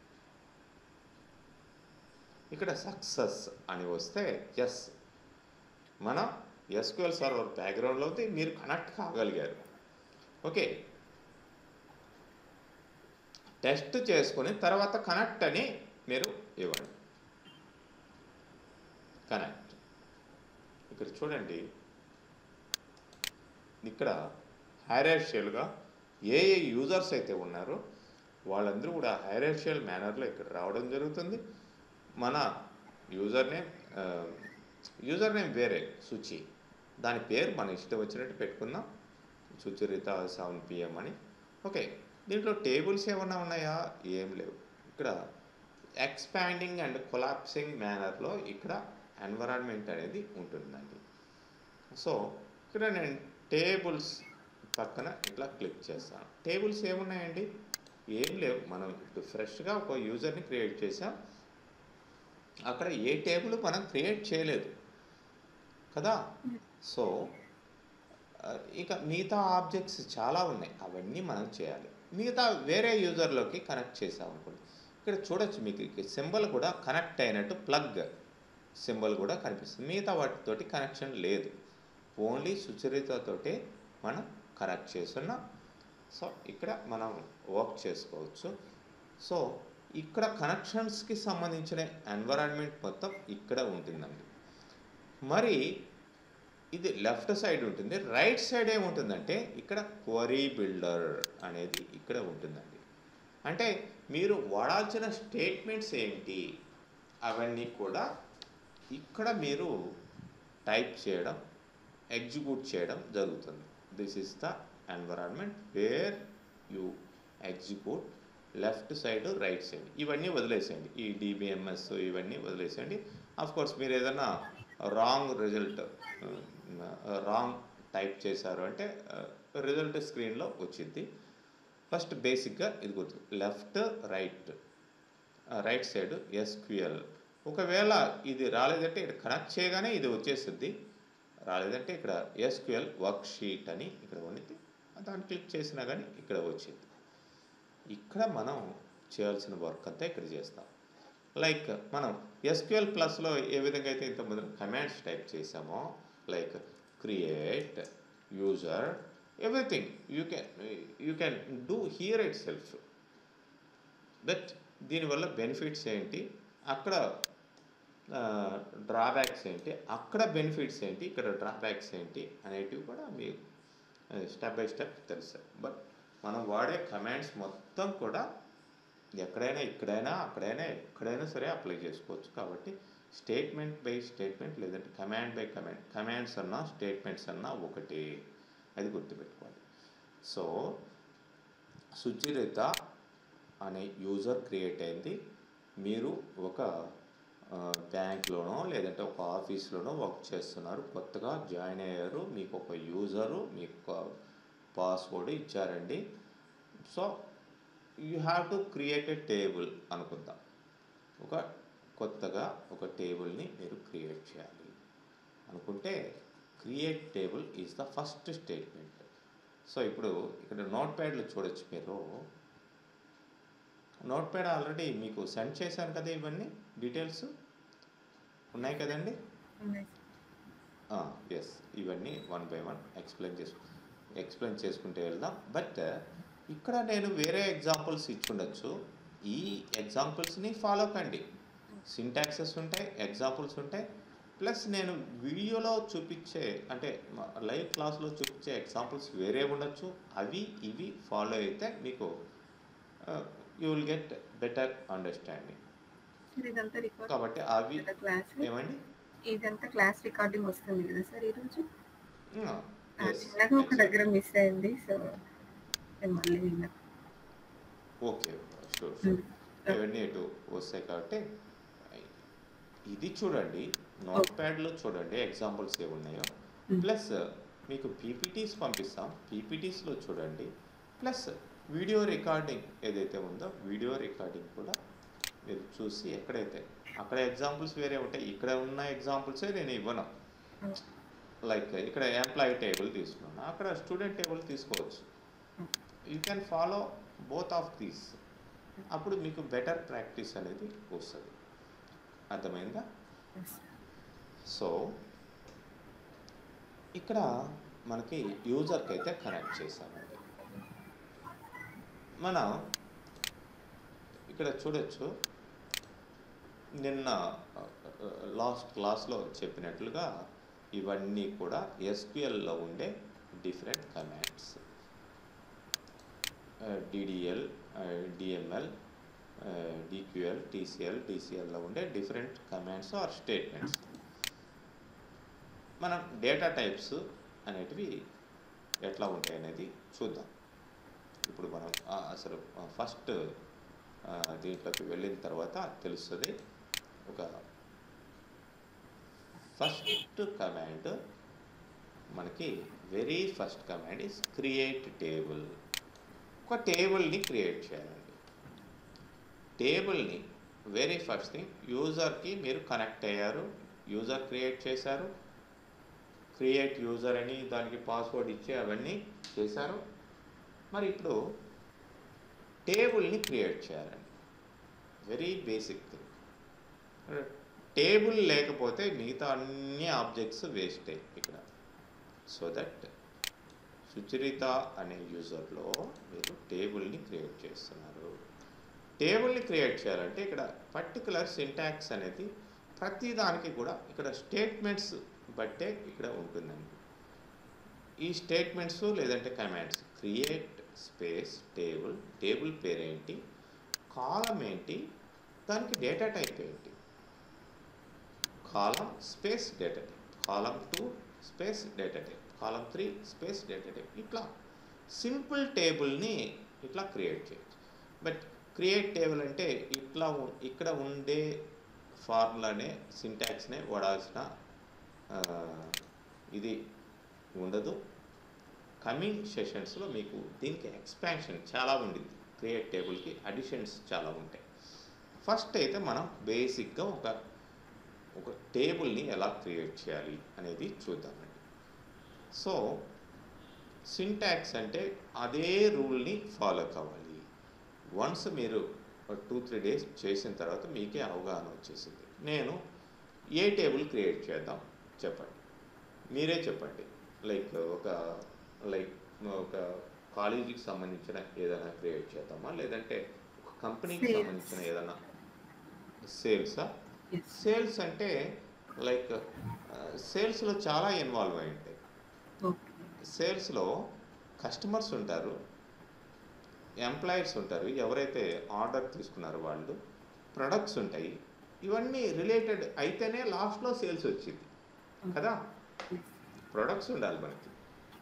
ఇక్కడ సక్సెస్ అని వస్తే ఎస్ మన ఎస్క్యూఎల్ సర్వర్ బ్యాక్గ్రౌండ్లో ఉంది మీరు కనెక్ట్ కాగలిగారు ఓకే టెస్ట్ చేసుకుని తర్వాత కనెక్ట్ అని మీరు ఇవ్వండి కనెక్ట్ ఇక్కడ చూడండి ఇక్కడ హైరాషియల్గా ఏ ఏ యూజర్స్ అయితే ఉన్నారో వాళ్ళందరూ కూడా హైరాషియల్ మేనర్లో ఇక్కడ రావడం జరుగుతుంది మన యూజర్ నేమ్ యూజర్ నేమ్ వేరే సూచి దాని పేరు మన ఇష్టం వచ్చినట్టు పెట్టుకుందాం సుచరిత సెవెన్ పిఎం అని ఓకే దీంట్లో టేబుల్స్ ఏమన్నా ఉన్నాయా ఏం లేవు ఇక్కడ ఎక్స్పాండింగ్ అండ్ కొలాప్సింగ్ మేనర్లో ఇక్కడ ఎన్వరాన్మెంట్ అనేది ఉంటుందండి సో ఇక్కడ నేను టేబుల్స్ పక్కన ఇట్లా క్లిక్ చేస్తాను టేబుల్స్ ఏమున్నాయండి ఏం లేవు మనం ఇప్పుడు ఫ్రెష్గా ఒక యూజర్ని క్రియేట్ చేసాం అక్కడ ఏ టేబుల్ మనం క్రియేట్ చేయలేదు కదా సో ఆ, ఇక మిగతా ఆబ్జెక్ట్స్ చాలా ఉన్నాయి అవన్నీ మనం చేయాలి మిగతా వేరే యూజర్లోకి కనెక్ట్ చేసాం అనుకోండి ఇక్కడ చూడొచ్చు మీకు సింబల్ కూడా కనెక్ట్ అయినట్టు ప్లగ్ సింబల్ కూడా కనిపిస్తుంది మిగతా వాటితోటి కనెక్షన్ లేదు ఓన్లీ సుచరితతోటే మనం కనెక్ట్ చేస్తున్నాం సో ఇక్కడ మనం వర్క్ చేసుకోవచ్చు సో ఇక్కడ కనెక్షన్స్కి సంబంధించిన ఎన్వరాన్మెంట్ మొత్తం ఇక్కడ ఉంటుందండి మరి ఇది లెఫ్ట్ సైడ్ ఉంటుంది రైట్ సైడ్ ఏముంటుందంటే ఇక్కడ క్వరీ బిల్డర్ అనేది ఇక్కడ ఉంటుందండి అంటే మీరు వాడాల్సిన స్టేట్మెంట్స్ ఏంటి అవన్నీ కూడా ఇక్కడ మీరు టైప్ చేయడం ఎగ్జిక్యూట్ చేయడం జరుగుతుంది this is the environment where you execute left side right side ఇవన్నీ వదిలేసేయండి ఈ డిబిఎంఎస్ ఇవన్నీ వదిలేసేయండి ఆఫ్ కోర్స్ మీరు ఏదైనా రాంగ్ రిజల్ట్ రాంగ్ టైప్ చేశారు అంటే రిజల్ట్ స్క్రీన్లో వచ్చింది ఫస్ట్ బేసిక్గా ఇది గుర్తు left right right side SQL ఒకవేళ ఇది రాలేదంటే ఇక్కడ కనెక్ట్ చేయగానే ఇది వచ్చేస్తుంది రాలేదంటే ఇక్కడ ఎస్క్యూఎల్ వర్క్ షీట్ అని ఇక్కడ ఉండింది దాన్ని క్లిక్ చేసినా కానీ ఇక్కడ వచ్చింది ఇక్కడ మనం చేయాల్సిన వర్క్ అంతా ఇక్కడ చేస్తాం లైక్ మనం ఎస్క్యూఎల్ ప్లస్లో ఏ విధంగా అయితే ఇంతకుముందు కమాండ్స్ టైప్ చేసామో like create user everything you can you can do here itself but దీనివల్ల బెనిఫిట్స్ ఏంటి అక్కడ డ్రాబ్యాక్స్ ఏంటి అక్కడ బెనిఫిట్స్ ఏంటి ఇక్కడ డ్రాబ్యాక్స్ ఏంటి అనేటివి కూడా మీకు స్టెప్ బై స్టెప్ తెలుస్తాయి బట్ మనం వాడే కమాండ్స్ మొత్తం కూడా ఎక్కడైనా ఇక్కడైనా అక్కడైనా ఎక్కడైనా సరే అప్లై చేసుకోవచ్చు కాబట్టి స్టేట్మెంట్ బై స్టేట్మెంట్ లేదంటే కమాండ్ బై కమాండ్ కమాండ్స్ అన్నా స్టేట్మెంట్స్ అన్నా ఒకటి అది గుర్తుపెట్టుకోండి సో సుచరిత అనే యూజర్ క్రియేట్ అయింది మీరు ఒక బ్యాంక్లోనో లేదంటే ఒక ఆఫీస్లోనో వర్క్ చేస్తున్నారు కొత్తగా జాయిన్ అయ్యారు మీకు ఒక యూజరు మీకు ఒక పాస్వర్డ్ ఇచ్చారండి so you have to create a table అనుకుందాం ఒక కొత్తగా ఒక టేబుల్ని మీరు క్రియేట్ చేయాలి అనుకుంటే create table is the first statement so ఇప్పుడు ఇక్కడ నోట్ ప్యాడ్లో చూడొచ్చు మీరు నోట్ ప్యాడ్ ఆల్రెడీ మీకు సెండ్ చేశాను కదా ఇవన్నీ డీటెయిల్స్ ఉన్నాయి కదండి ఉన్నాయి ఎస్ ఇవన్నీ వన్ బై వన్ ఎక్స్ప్లెయిన్ చేసుకు ఎక్స్ప్లెయిన్ చేసుకుంటే వెళ్దాం బట్ ఇక్కడ నేను వేరే ఎగ్జాంపుల్స్ ఇచ్చుండొచ్చు ఈ ఎగ్జాంపుల్స్ని ఫాలో కండి సింటాక్సెస్ ఉంటాయి ఎగ్జాంపుల్స్ ఉంటాయి ప్లస్ నేను వీడియోలో చూపించే అంటే లైవ్ క్లాస్లో చూపించే ఎగ్జాంపుల్స్ వేరే ఉండొచ్చు అవి ఇవి ఫాలో అయితే మీకు you will get better understanding sir ఇదంతా రికార్డ్ కాబట్టి అవి క్లాస్ ఏమండి ఇదంతా క్లాస్ రికార్డింగ్ వస్తుంది కదా సార్ ఈరోజు ఆ, ఆ, yes, చిన్నగా ఒక exactly. దగ్గర మిస్ అయింది సో నేను మళ్ళీ విన్నా ఓకే షూర్ షూర్ ఇవన్నీ ఇటు వస్తాయి కాబట్టి ఇది చూడండి నోట్ ప్యాడ్లో చూడండి ఎగ్జాంపుల్స్ ఏమున్నాయో Hmm. ప్లస్ మీకు పీపీటీస్ పంపిస్తాం పీపీటీస్లో చూడండి ప్లస్ వీడియో రికార్డింగ్ ఏదైతే ఉందో వీడియో రికార్డింగ్ కూడా మీరు చూసి ఎక్కడైతే అక్కడ ఎగ్జాంపుల్స్ వేరే ఉంటాయి ఇక్కడ ఉన్న ఎగ్జాంపుల్సే నేను ఇవ్వను లైక్ ఇక్కడ ఎంప్లాయీ టేబుల్ తీసుకున్నాను అక్కడ స్టూడెంట్ టేబుల్ తీసుకోవచ్చు you can follow both of these అప్పుడు మీకు బెటర్ ప్రాక్టీస్ అనేది వస్తుంది అర్థమైందా సో ఇక్కడ మనకి యూజర్కి అయితే కనెక్ట్ చేసామండి మనం ఇక్కడ చూడొచ్చు నిన్న లాస్ట్ క్లాస్లో చెప్పినట్లుగా ఇవన్నీ కూడా ఎస్క్యూఎల్లో ఉండే different commands DDL DML DQL TCL టీసీఎల్లో ఉండే డిఫరెంట్ కమాండ్స్ ఆర్ స్టేట్మెంట్స్ మనం డేటా టైప్స్ అనేటివి ఎట్లా ఉంటాయి అనేది చూద్దాం ఇప్పుడు మనం ఆ, అసలు ఫస్ట్ దీంట్లోకి వెళ్ళిన తర్వాత తెలుస్తుంది ఒక ఫస్ట్ కమాండ్ మనకి very first command is create table ఒక టేబుల్ని క్రియేట్ చేయాలండి టేబుల్ని వెరీ ఫస్ట్ థింగ్ యూజర్కి మీరు కనెక్ట్ అయ్యారు యూజర్ క్రియేట్ చేశారు క్రియేట్ యూజర్ అని దానికి పాస్వర్డ్ ఇచ్చి అవన్నీ చేశారు మరి ఇప్పుడు టేబుల్ని క్రియేట్ చేయాలండి వెరీ బేసిక్ థింగ్ టేబుల్ లేకపోతే మిగతా అన్ని ఆబ్జెక్ట్స్ వేస్ట్ ఇక్కడ సో దట్ సుచరిత అనే యూజర్లో మీరు టేబుల్ని క్రియేట్ చేస్తున్నారు టేబుల్ని క్రియేట్ చేయాలంటే ఇక్కడ పర్టికులర్ సింటాక్స్ అనేది ప్రతి దానికి కూడా ఇక్కడ స్టేట్మెంట్స్ బట్టే ఇక్కడ ఉంటుందండి ఈ స్టేట్మెంట్స్ లేదంటే commands create space table table పేరేంటి కాలం ఏంటి దానికి డేటా టైప్ ఏంటి column space data type column two space data type column three space data type ఇట్లా సింపుల్ టేబుల్ని ఇట్లా క్రియేట్ చేయొచ్చు బట్ క్రియేట్ టేబుల్ అంటే ఇట్లా ఉ- ఇక్కడ ఉండే ఫార్ములానే సింటాక్స్నే వాడాల్సిన ఆ, ఇది ఉండదు కమింగ్ సెషన్స్లో మీకు దీనికి ఎక్స్పాన్షన్ చాలా ఉండింది క్రియేట్ టేబుల్కి అడిషన్స్ చాలా ఉంటాయి ఫస్ట్ అయితే మనం బేసిక్గా ఒక ఒక టేబుల్ని ఎలా క్రియేట్ చేయాలి అనేది చూద్దామండి సో సింటాక్స్ అంటే అదే రూల్ని ఫాలో కావాలి వన్స్ మీరు టూ త్రీ డేస్ చేసిన తర్వాత మీకే అవగాహన వచ్చేసింది నేను ఏ టేబుల్ క్రియేట్ చేద్దాం చెప్పండి మీరే చెప్పండి లైక్ ఒక లైక్ ఒక కాలేజీకి సంబంధించిన ఏదైనా క్రియేట్ చేద్దామా లేదంటే ఒక కంపెనీకి Sales. సంబంధించిన ఏదైనా సేల్సా ఎస్ సేల్స్ అంటే లైక్ సేల్స్లో చాలా ఇన్వాల్వ్ అయి ఉంటాయి ఓకే సేల్స్లో కస్టమర్స్ ఉంటారు ఎంప్లాయర్స్ ఉంటారు ఎవరైతే ఆర్డర్ తీసుకున్నారో వాళ్ళు ప్రొడక్ట్స్ ఉంటాయి ఇవన్నీ రిలేటెడ్ అయితేనే లాస్ట్లో సేల్స్ వచ్చింది కదా ప్రొడక్ట్స్ ఉండాలి మనకి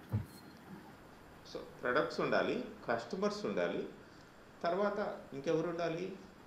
సో ప్రొడక్ట్స్ ఉండాలి కస్టమర్స్ ఉండాలి తర్వాత ఇంకెవరు ఉండాలి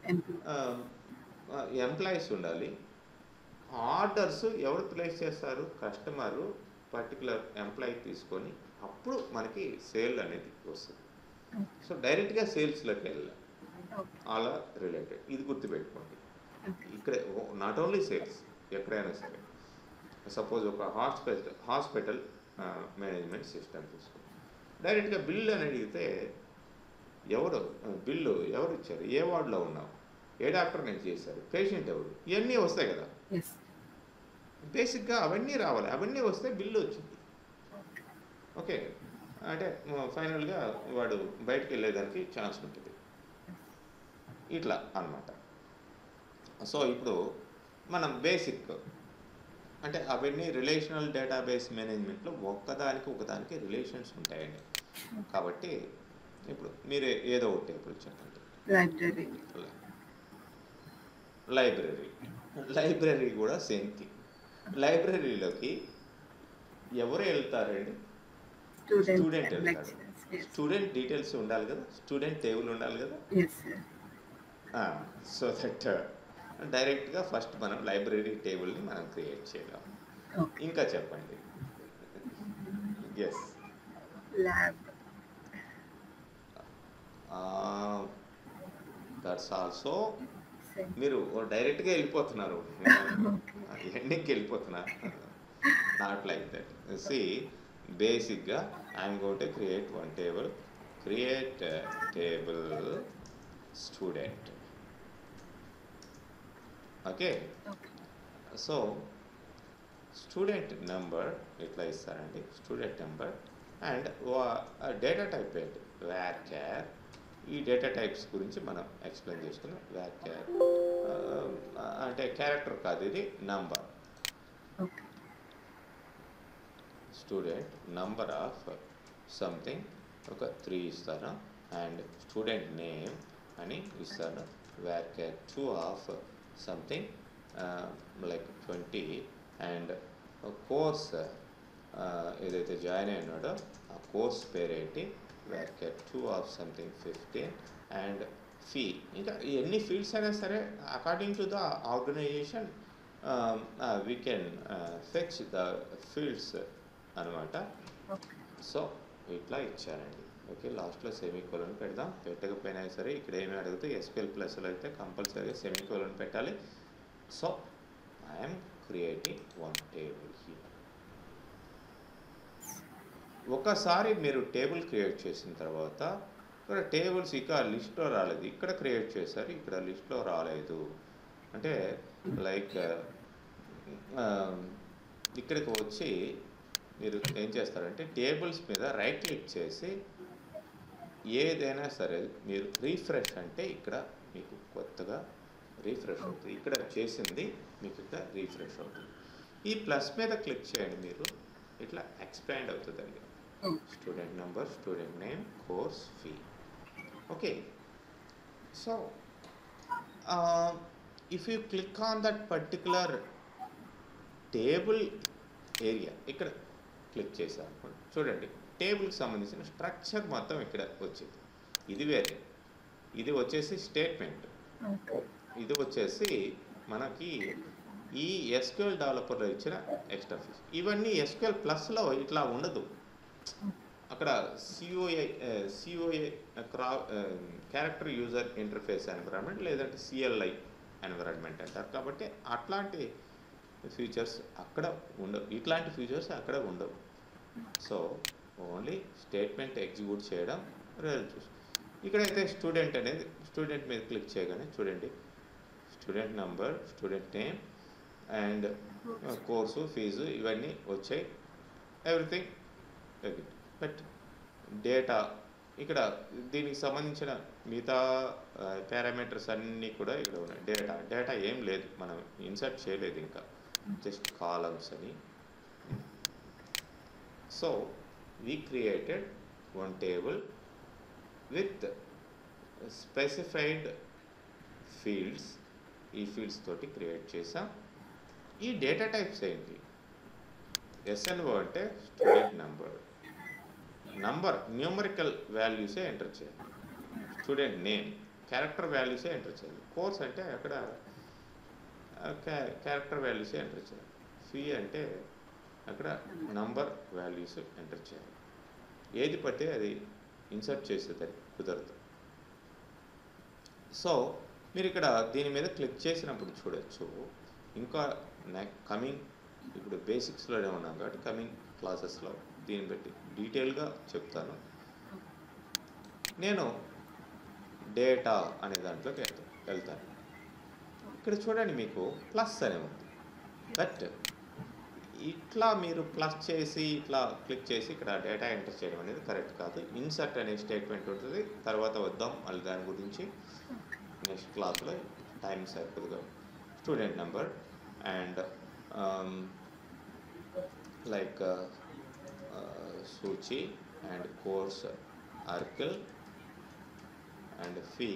ఎంప్లాయీస్ ఉండాలి ఆర్డర్స్ ఎవరు ప్లేస్ చేస్తారు కస్టమరు పర్టికులర్ ఎంప్లాయీ తీసుకొని అప్పుడు మనకి సేల్ అనేది వస్తుంది సో డైరెక్ట్గా సేల్స్లోకి వెళ్ళాలి ఓకే అలా రిలేటెడ్ ఇది గుర్తుపెట్టుకోండి ఓకే ఇక్కడ నాట్ ఓన్లీ సేల్స్ ఎక్కడైనా సరే సపోజ్ ఒక హాస్పిటల్ హాస్పిటల్ మేనేజ్మెంట్ సిస్టమ్ తీసుకోండి డైరెక్ట్గా బిల్లు అని అడిగితే ఎవరు బిల్లు ఎవరు ఇచ్చారు ఏ వార్డులో ఉన్నావు ఏ డాక్టర్ నేను చేశారు పేషెంట్ ఎవరు ఇవన్నీ వస్తాయి కదా ఎస్ బేసిక్గా అవన్నీ రావాలి అవన్నీ వస్తే బిల్లు వచ్చింది ఓకే అంటే ఫైనల్గా వాడు బయటకు వెళ్ళేదానికి ఛాన్స్ ఉంటుంది ఇట్లా అన్నమాట సో ఇప్పుడు మనం బేసిక్ అంటే అవన్నీ రిలేషనల్ డేటాబేస్ మేనేజ్మెంట్లో ఒక్కదానికి ఒకదానికి రిలేషన్స్ ఉంటాయండి కాబట్టి ఇప్పుడు మీరు ఏదో ఒక టేబుల్ చెప్పండి లైబ్రరీ లైబ్రరీ లైబ్రరీ కూడా సేమ్ థింగ్ లైబ్రరీలోకి ఎవరు వెళ్తారండి స్టూడెంట్ స్టూడెంట్ వెళ్తాడు లెక్చరర్స్ స్టూడెంట్ డీటెయిల్స్ ఉండాలి కదా స్టూడెంట్ టేబుల్ ఉండాలి కదా ఎస్ సార్ సో దట్ డైరెక్ట్గా ఫస్ట్ మనం లైబ్రరీ టేబుల్ని మనం క్రియేట్ చేయగలం ఓకే ఇంకా చెప్పండి ఎస్ ల్యాబ్ దట్స్ ఆల్సో మీరు డైరెక్ట్గా వెళ్ళిపోతున్నారు ఎండింగ్కి వెళ్ళిపోతున్నారు నాట్ లైక్ దట్ సి బేసిక్గా I'm got create one table create table student okay okay so student number ఇట్లా ఇస్తారండి student number and data type ఏంటి వ్యార్ క్యార్ ఈ డేటా టైప్స్ గురించి మనం ఎక్స్ప్లెయిన్ చేసుకుందాం వ్యార్ క్యార్ అంటే క్యారెక్టర్ కాదు ఇది number okay student number of something ఒక త్రీ ఇస్తాను అండ్ స్టూడెంట్ నేమ్ అని ఇస్తాను varchar two of something like twenty and course ఏదైతే జాయిన్ అయినాడో ఆ కోర్స్ పేరేంటి varchar two of something fifteen and fee ఇంకా ఎన్ని ఫీల్డ్స్ అయినా సరే according to the organization we can fetch the fields అనమాట ఓకే సో ఇట్లా ఇచ్చారండి ఓకే లాస్ట్లో సెమీకోలన్ పెడదాం పెట్టకపోయినా సరే ఇక్కడ ఏమి అడిగితే ఎస్క్యూఎల్ ప్లస్లో అయితే కంపల్సరీగా సెమీకోలన్ పెట్టాలి so I'm creating one table here ఒకసారి మీరు టేబుల్ క్రియేట్ చేసిన తర్వాత ఇక్కడ టేబుల్స్ ఇక లిస్ట్లో రాలేదు ఇక్కడ క్రియేట్ చేశారు ఇక్కడ లిస్ట్లో రాలేదు అంటే లైక్ ఇక్కడికి వచ్చి మీరు ఏం చేస్తారంటే టేబుల్స్ మీద రైట్ క్లిక్ చేసి ఏదైనా సరే మీరు రీఫ్రెష్ అంటే ఇక్కడ మీకు కొత్తగా రీఫ్రెష్ అవుతుంది ఇక్కడ చేసింది మీకు ఇక్కడ రీఫ్రెష్ అవుతుంది ఈ ప్లస్ మీద క్లిక్ చేయండి మీరు ఇట్లా ఎక్స్పాండ్ అవుతుందండి student number student name course fee okay so if you click on that particular table area ఇక్కడ క్లిక్ చేశారు అనుకోండి చూడండి టేబుల్కి సంబంధించిన స్ట్రక్చర్ మొత్తం ఇక్కడ వచ్చింది ఇది వేరే ఇది వచ్చేసి స్టేట్మెంట్ ఓకే ఇది వచ్చేసి మనకి ఈ ఎస్క్యూఎల్ డెవలపర్లో ఇచ్చిన ఎక్స్ట్రా ఫీస్ ఇవన్నీ ఎస్క్యూఎల్ ప్లస్లో ఇట్లా ఉండదు అక్కడ సిఓఏ సిఓఏ క్రా క్యారెక్టర్ యూజర్ ఇంటర్ఫేస్ ఎన్విరాన్మెంట్ లేదంటే సిఎల్ఐ ఎన్విరాన్మెంట్ అంటారు కాబట్టి అట్లాంటి ఫీచర్స్ అక్కడ ఉండవు ఇట్లాంటి ఫీచర్స్ అక్కడ ఉండవు సో ఓన్లీ స్టేట్మెంట్ ఎగ్జిక్యూట్ చేయడం రిజల్ట్ చూసి ఇక్కడైతే స్టూడెంట్ అనేది స్టూడెంట్ మీద క్లిక్ చేయగానే చూడండి student number student name and course fees ఇవన్నీ వచ్చాయి ఎవ్రీథింగ్ బట్ డేటా ఇక్కడ దీనికి సంబంధించిన మిగతా పారామీటర్స్ అన్నీ కూడా ఇక్కడ ఉన్నాయి డేటా డేటా ఏం లేదు మనం ఇన్సర్ట్ చేయలేదు ఇంకా జస్ట్ కాలమ్స్ అని so we created one table with specified fields ఈ ఫీల్డ్స్ తోటి క్రియేట్ చేసాం ఈ డేటా టైప్స్ ఏంటి ఎస్ఎన్ఓ అంటే స్టూడెంట్ నంబర్ నంబర్ న్యూమరికల్ వాల్యూసే ఎంటర్ చేయాలి స్టూడెంట్ నేమ్ క్యారెక్టర్ వాల్యూసే ఎంటర్ చేయాలి కోర్స్ అంటే అక్కడ క్యారెక్టర్ వాల్యూసే ఎంటర్ చేయాలి ఫీ అంటే అక్కడ నంబర్ వాల్యూస్ ఎంటర్ చేయాలి ఏది పడితే అది ఇన్సర్ట్ చేసేది కుదరదు సో మీరు ఇక్కడ దీని మీద క్లిక్ చేసినప్పుడు చూడొచ్చు ఇంకా నెక్ కమింగ్ ఇప్పుడు బేసిక్స్లోనే ఉన్నాం కాబట్టి కమింగ్ క్లాసెస్లో దీన్ని బట్టి డీటెయిల్గా చెప్తాను నేను డేటా అనే దాంట్లోకి వెళ్తాను వెళ్తాను ఇక్కడ చూడండి మీకు ప్లస్ అనే ఉంది బట్ ఇట్లా మీరు ప్లస్ చేసి ఇట్లా క్లిక్ చేసి ఇక్కడ డేటా ఎంటర్ చేయడం అనేది కరెక్ట్ కాదు ఇన్సర్ట్ అనే స్టేట్మెంట్ ఉంటుంది తర్వాత వద్దాం మళ్ళీ దాని గురించి నెక్స్ట్ క్లాస్లో టైం సరిపోదుగా student number and like Suchi and course oracle and fee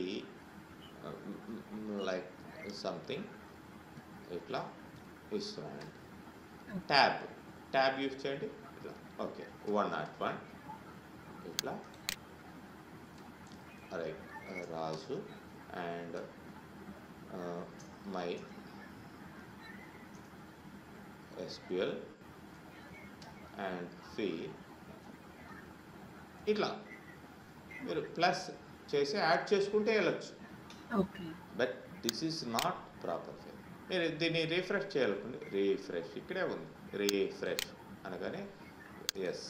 like something ఇట్లా ఇస్తున్నానండి ట్యాబ్ ట్యాబ్ యూస్ చేయండి ఇట్లా ఓకే వన్ నాట్ వన్ ఇట్లా write Raju and MySQL and fee ఇట్లా మీరు ప్లస్ చేసి యాడ్ చేసుకుంటే వెళ్ళచ్చు okay but this is not proper way మీరు దీన్ని రీఫ్రెష్ చేయాలనుకోండి రీఫ్రెష్ ఇక్కడే ఉంది రీఫ్రెష్ అనగానే yes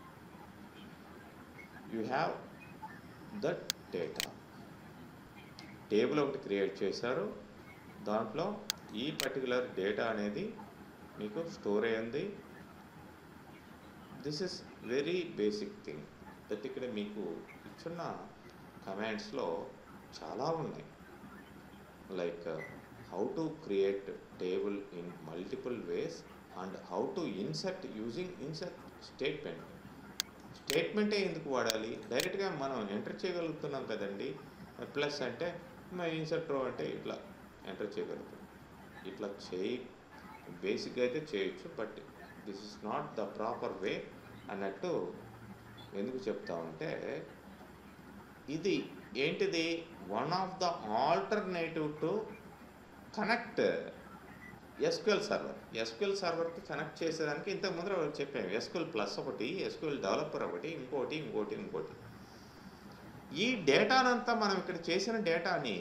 you have that data table ఒకటి క్రియేట్ చేశారు దాంట్లో ఈ పర్టికులర్ డేటా అనేది మీకు స్టోర్ అయ్యింది this is very basic thing that ఇక్కడ మీకు ఇచ్చున్న కమాండ్స్లో చాలా ఉన్నాయి like how to create table in multiple ways and how to insert using insert statement స్టేట్మెంటే ఎందుకు వాడాలి డైరెక్ట్గా మనం ఎంటర్ చేయగలుగుతున్నాం కదండి ప్లస్ అంటే ఇన్సర్ట్ రో అంటే ఇట్లా ఎంటర్ చేయగలుగుతాం ఇట్లా చేయి బేసిక్గా అయితే చేయొచ్చు but this is not the proper way అన్నట్టు ఎందుకు చెప్తా ఉంటే ఇది ఏంటిది one of the alternative to connect SQL server SQL సర్వర్కి కనెక్ట్ చేసేదానికి ఇంతకు ముందర చెప్పాము ఎస్క్యూఎల్ ప్లస్ ఒకటి ఎస్క్యూఎల్ డెవలపర్ ఒకటి ఇంకోటి ఇంకోటి ఇంకోటి ఈ డేటానంతా మనం ఇక్కడ చేసిన డేటాని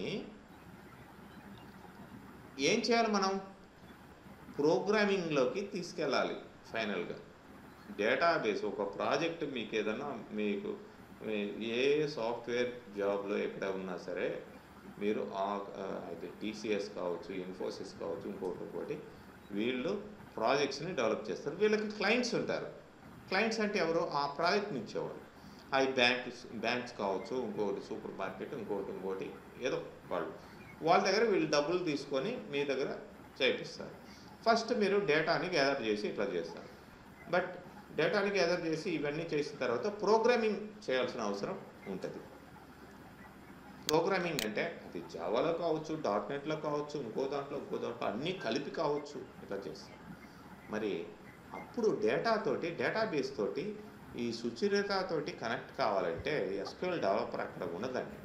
ఏం చేయాలి మనం ప్రోగ్రామింగ్లోకి తీసుకెళ్ళాలి ఫైనల్గా డేటాబేస్ ఒక ప్రాజెక్ట్ మీకు ఏదైనా మీకు మీ- ఏ సాఫ్ట్వేర్ జాబ్లో ఎక్కడ ఉన్నా సరే మీరు ఆ ఆ, అయితే టీసీఎస్ కావచ్చు ఇన్ఫోసిస్ కావచ్చు ఇంకోటి ఇంకోటి వీళ్ళు ప్రాజెక్ట్స్ని డెవలప్ చేస్తారు వీళ్ళకి క్లయింట్స్ ఉంటారు క్లయింట్స్ అంటే ఎవరు ఆ ప్రాజెక్ట్ని ఇచ్చేవాళ్ళు అవి బ్యాంక్స్ బ్యాంక్స్ కావచ్చు ఇంకోటి సూపర్ మార్కెట్ ఇంకోటి ఇంకోటి ఏదో వాళ్ళు వాళ్ళ దగ్గర వీళ్ళు డబ్బులు తీసుకొని మీ దగ్గర చేపిస్తారు ఫస్ట్ మీరు డేటాని గ్యాదర్ చేసి ఇట్లా చేస్తారు బట్ డేటాని గ్యాదర్ చేసి ఇవన్నీ చేసిన తర్వాత ప్రోగ్రామింగ్ చేయాల్సిన అవసరం ఉంటుంది ప్రోగ్రామింగ్ అంటే అది జావాలో కావచ్చు డాట్ నెట్లో కావచ్చు ఇంకో దాంట్లో ఇంకో దాంట్లో అన్నీ కలిపి కావచ్చు ఇట్లా చేస్తారు మరి అప్పుడు డేటాతోటి డేటాబేస్ తోటి ఈ సుచిరతతోటి కనెక్ట్ కావాలంటే ఎస్క్యూఎల్ డెవలపర్ అక్కడ ఉండదండి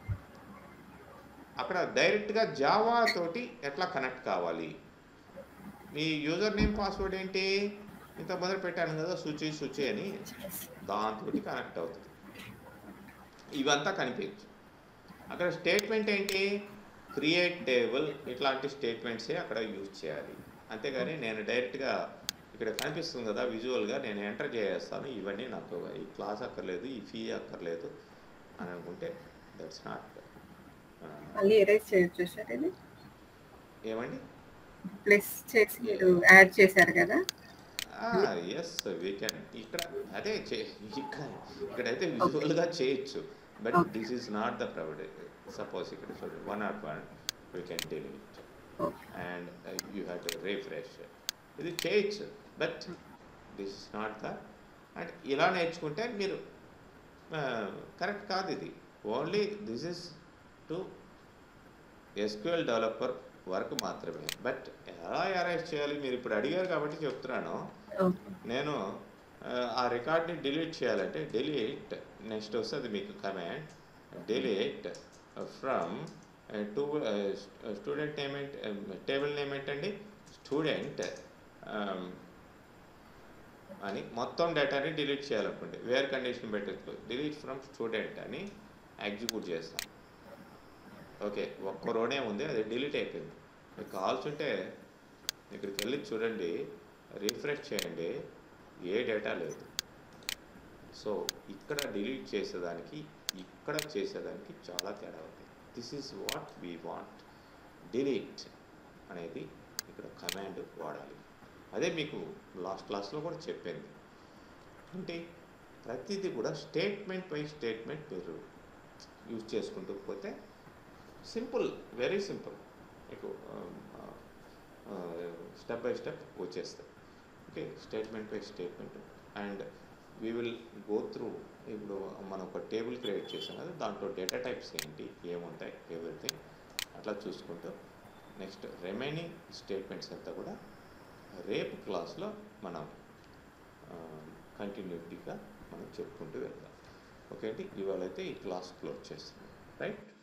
అక్కడ డైరెక్ట్గా జావా తోటి ఎట్లా కనెక్ట్ కావాలి మీ యూజర్ నేమ్ పాస్వర్డ్ ఏంటి ఇంత మొదలు పెట్టాను కదా శుచి శుచి అని దాంతో కనెక్ట్ అవుతుంది ఇవంతా కనిపించు అక్కడ స్టేట్మెంట్ ఏంటి క్రియేట్ టేబుల్ ఇట్లాంటి స్టేట్మెంట్సే అక్కడ యూజ్ చేయాలి అంతేగాని నేను డైరెక్ట్గా ఇక్కడ కనిపిస్తుంది కదా విజువల్గా నేను ఎంటర్ చేసేస్తాను ఇవన్నీ నాకు ఈ క్లాస్ అక్కర్లేదు ఈ ఫీ అక్కర్లేదు అని అనుకుంటే దట్స్ నాట్ మళ్ళీ ఎరేజ్ చేయొచ్చు సార్ ఇది ఏమండి ప్లస్ చేసి మీరు యాడ్ చేశారు కదా ఎస్ వీ కెన్ ఇక్కడ అదే చే ఇక్కడ ఇక్కడైతే విజువల్గా చేయొచ్చు but Okay. This is not the provide suppose ఇక్కడ చూడండి one nought one we can delete okay and you have to refresh ఇది చేయొచ్చు but this is not the and ఇలా నేర్చుకుంటే మీరు కరెక్ట్ కాదు ఇది only this is to SQL developer work మాత్రమే బట్ ఎలా అరేంజ్ చేయాలి మీరు ఇప్పుడు అడిగారు కాబట్టి చెప్తున్నాను ఓకే నేను ఆ, ఆ రికార్డ్ని డిలీట్ చేయాలంటే డిలీట్ నెక్స్ట్ వస్తుంది మీకు command delete from to student name ఏంటి టేబుల్ నేమ్ ఏంటండి స్టూడెంట్ అని మొత్తం డేటాని డిలీట్ చేయాలనుకోండి వేర్ కండిషన్ పెట్టచ్చు డిలీట్ ఫ్రమ్ స్టూడెంట్ అని ఎగ్జిక్యూట్ చేస్తాం ఓకే ఒక్క రోనే ఉంది అది డిలీట్ అయిపోయింది మీకు కావాల్సి ఉంటే ఇక్కడికి వెళ్ళి చూడండి రీఫ్రెష్ చేయండి ఏ డేటా లేదు సో ఇక్కడ డిలీట్ చేసేదానికి ఇక్కడ చేసేదానికి చాలా తేడా ఉంది this is what we want delete అనేది ఇక్కడ కమాండ్ వాడాలి అదే మీకు లాస్ట్ క్లాస్లో కూడా చెప్పింది అంటే ప్రతిదీ కూడా స్టేట్మెంట్ బై స్టేట్మెంట్ మీరు యూజ్ చేసుకుంటూ పోతే సింపుల్ వెరీ సింపుల్ మీకు స్టెప్ బై స్టెప్ వచ్చేస్తాయి okay statement by statement and we will go through ఇప్పుడు మనం ఒక టేబుల్ క్రియేట్ చేసాం కదా దాంట్లో డేటా టైప్స్ ఏంటి ఏముంటాయి ఎవ్రీథింగ్ అట్లా చూసుకుంటూ నెక్స్ట్ రిమైనింగ్ స్టేట్మెంట్స్ అంతా కూడా రేపు క్లాస్లో మనం కంటిన్యూటీగా మనం చెప్పుకుంటూ వెళ్దాం ఓకే అండి ఇవాళ అయితే ఈ క్లాస్ క్లోజ్ చేస్తున్నాం రైట్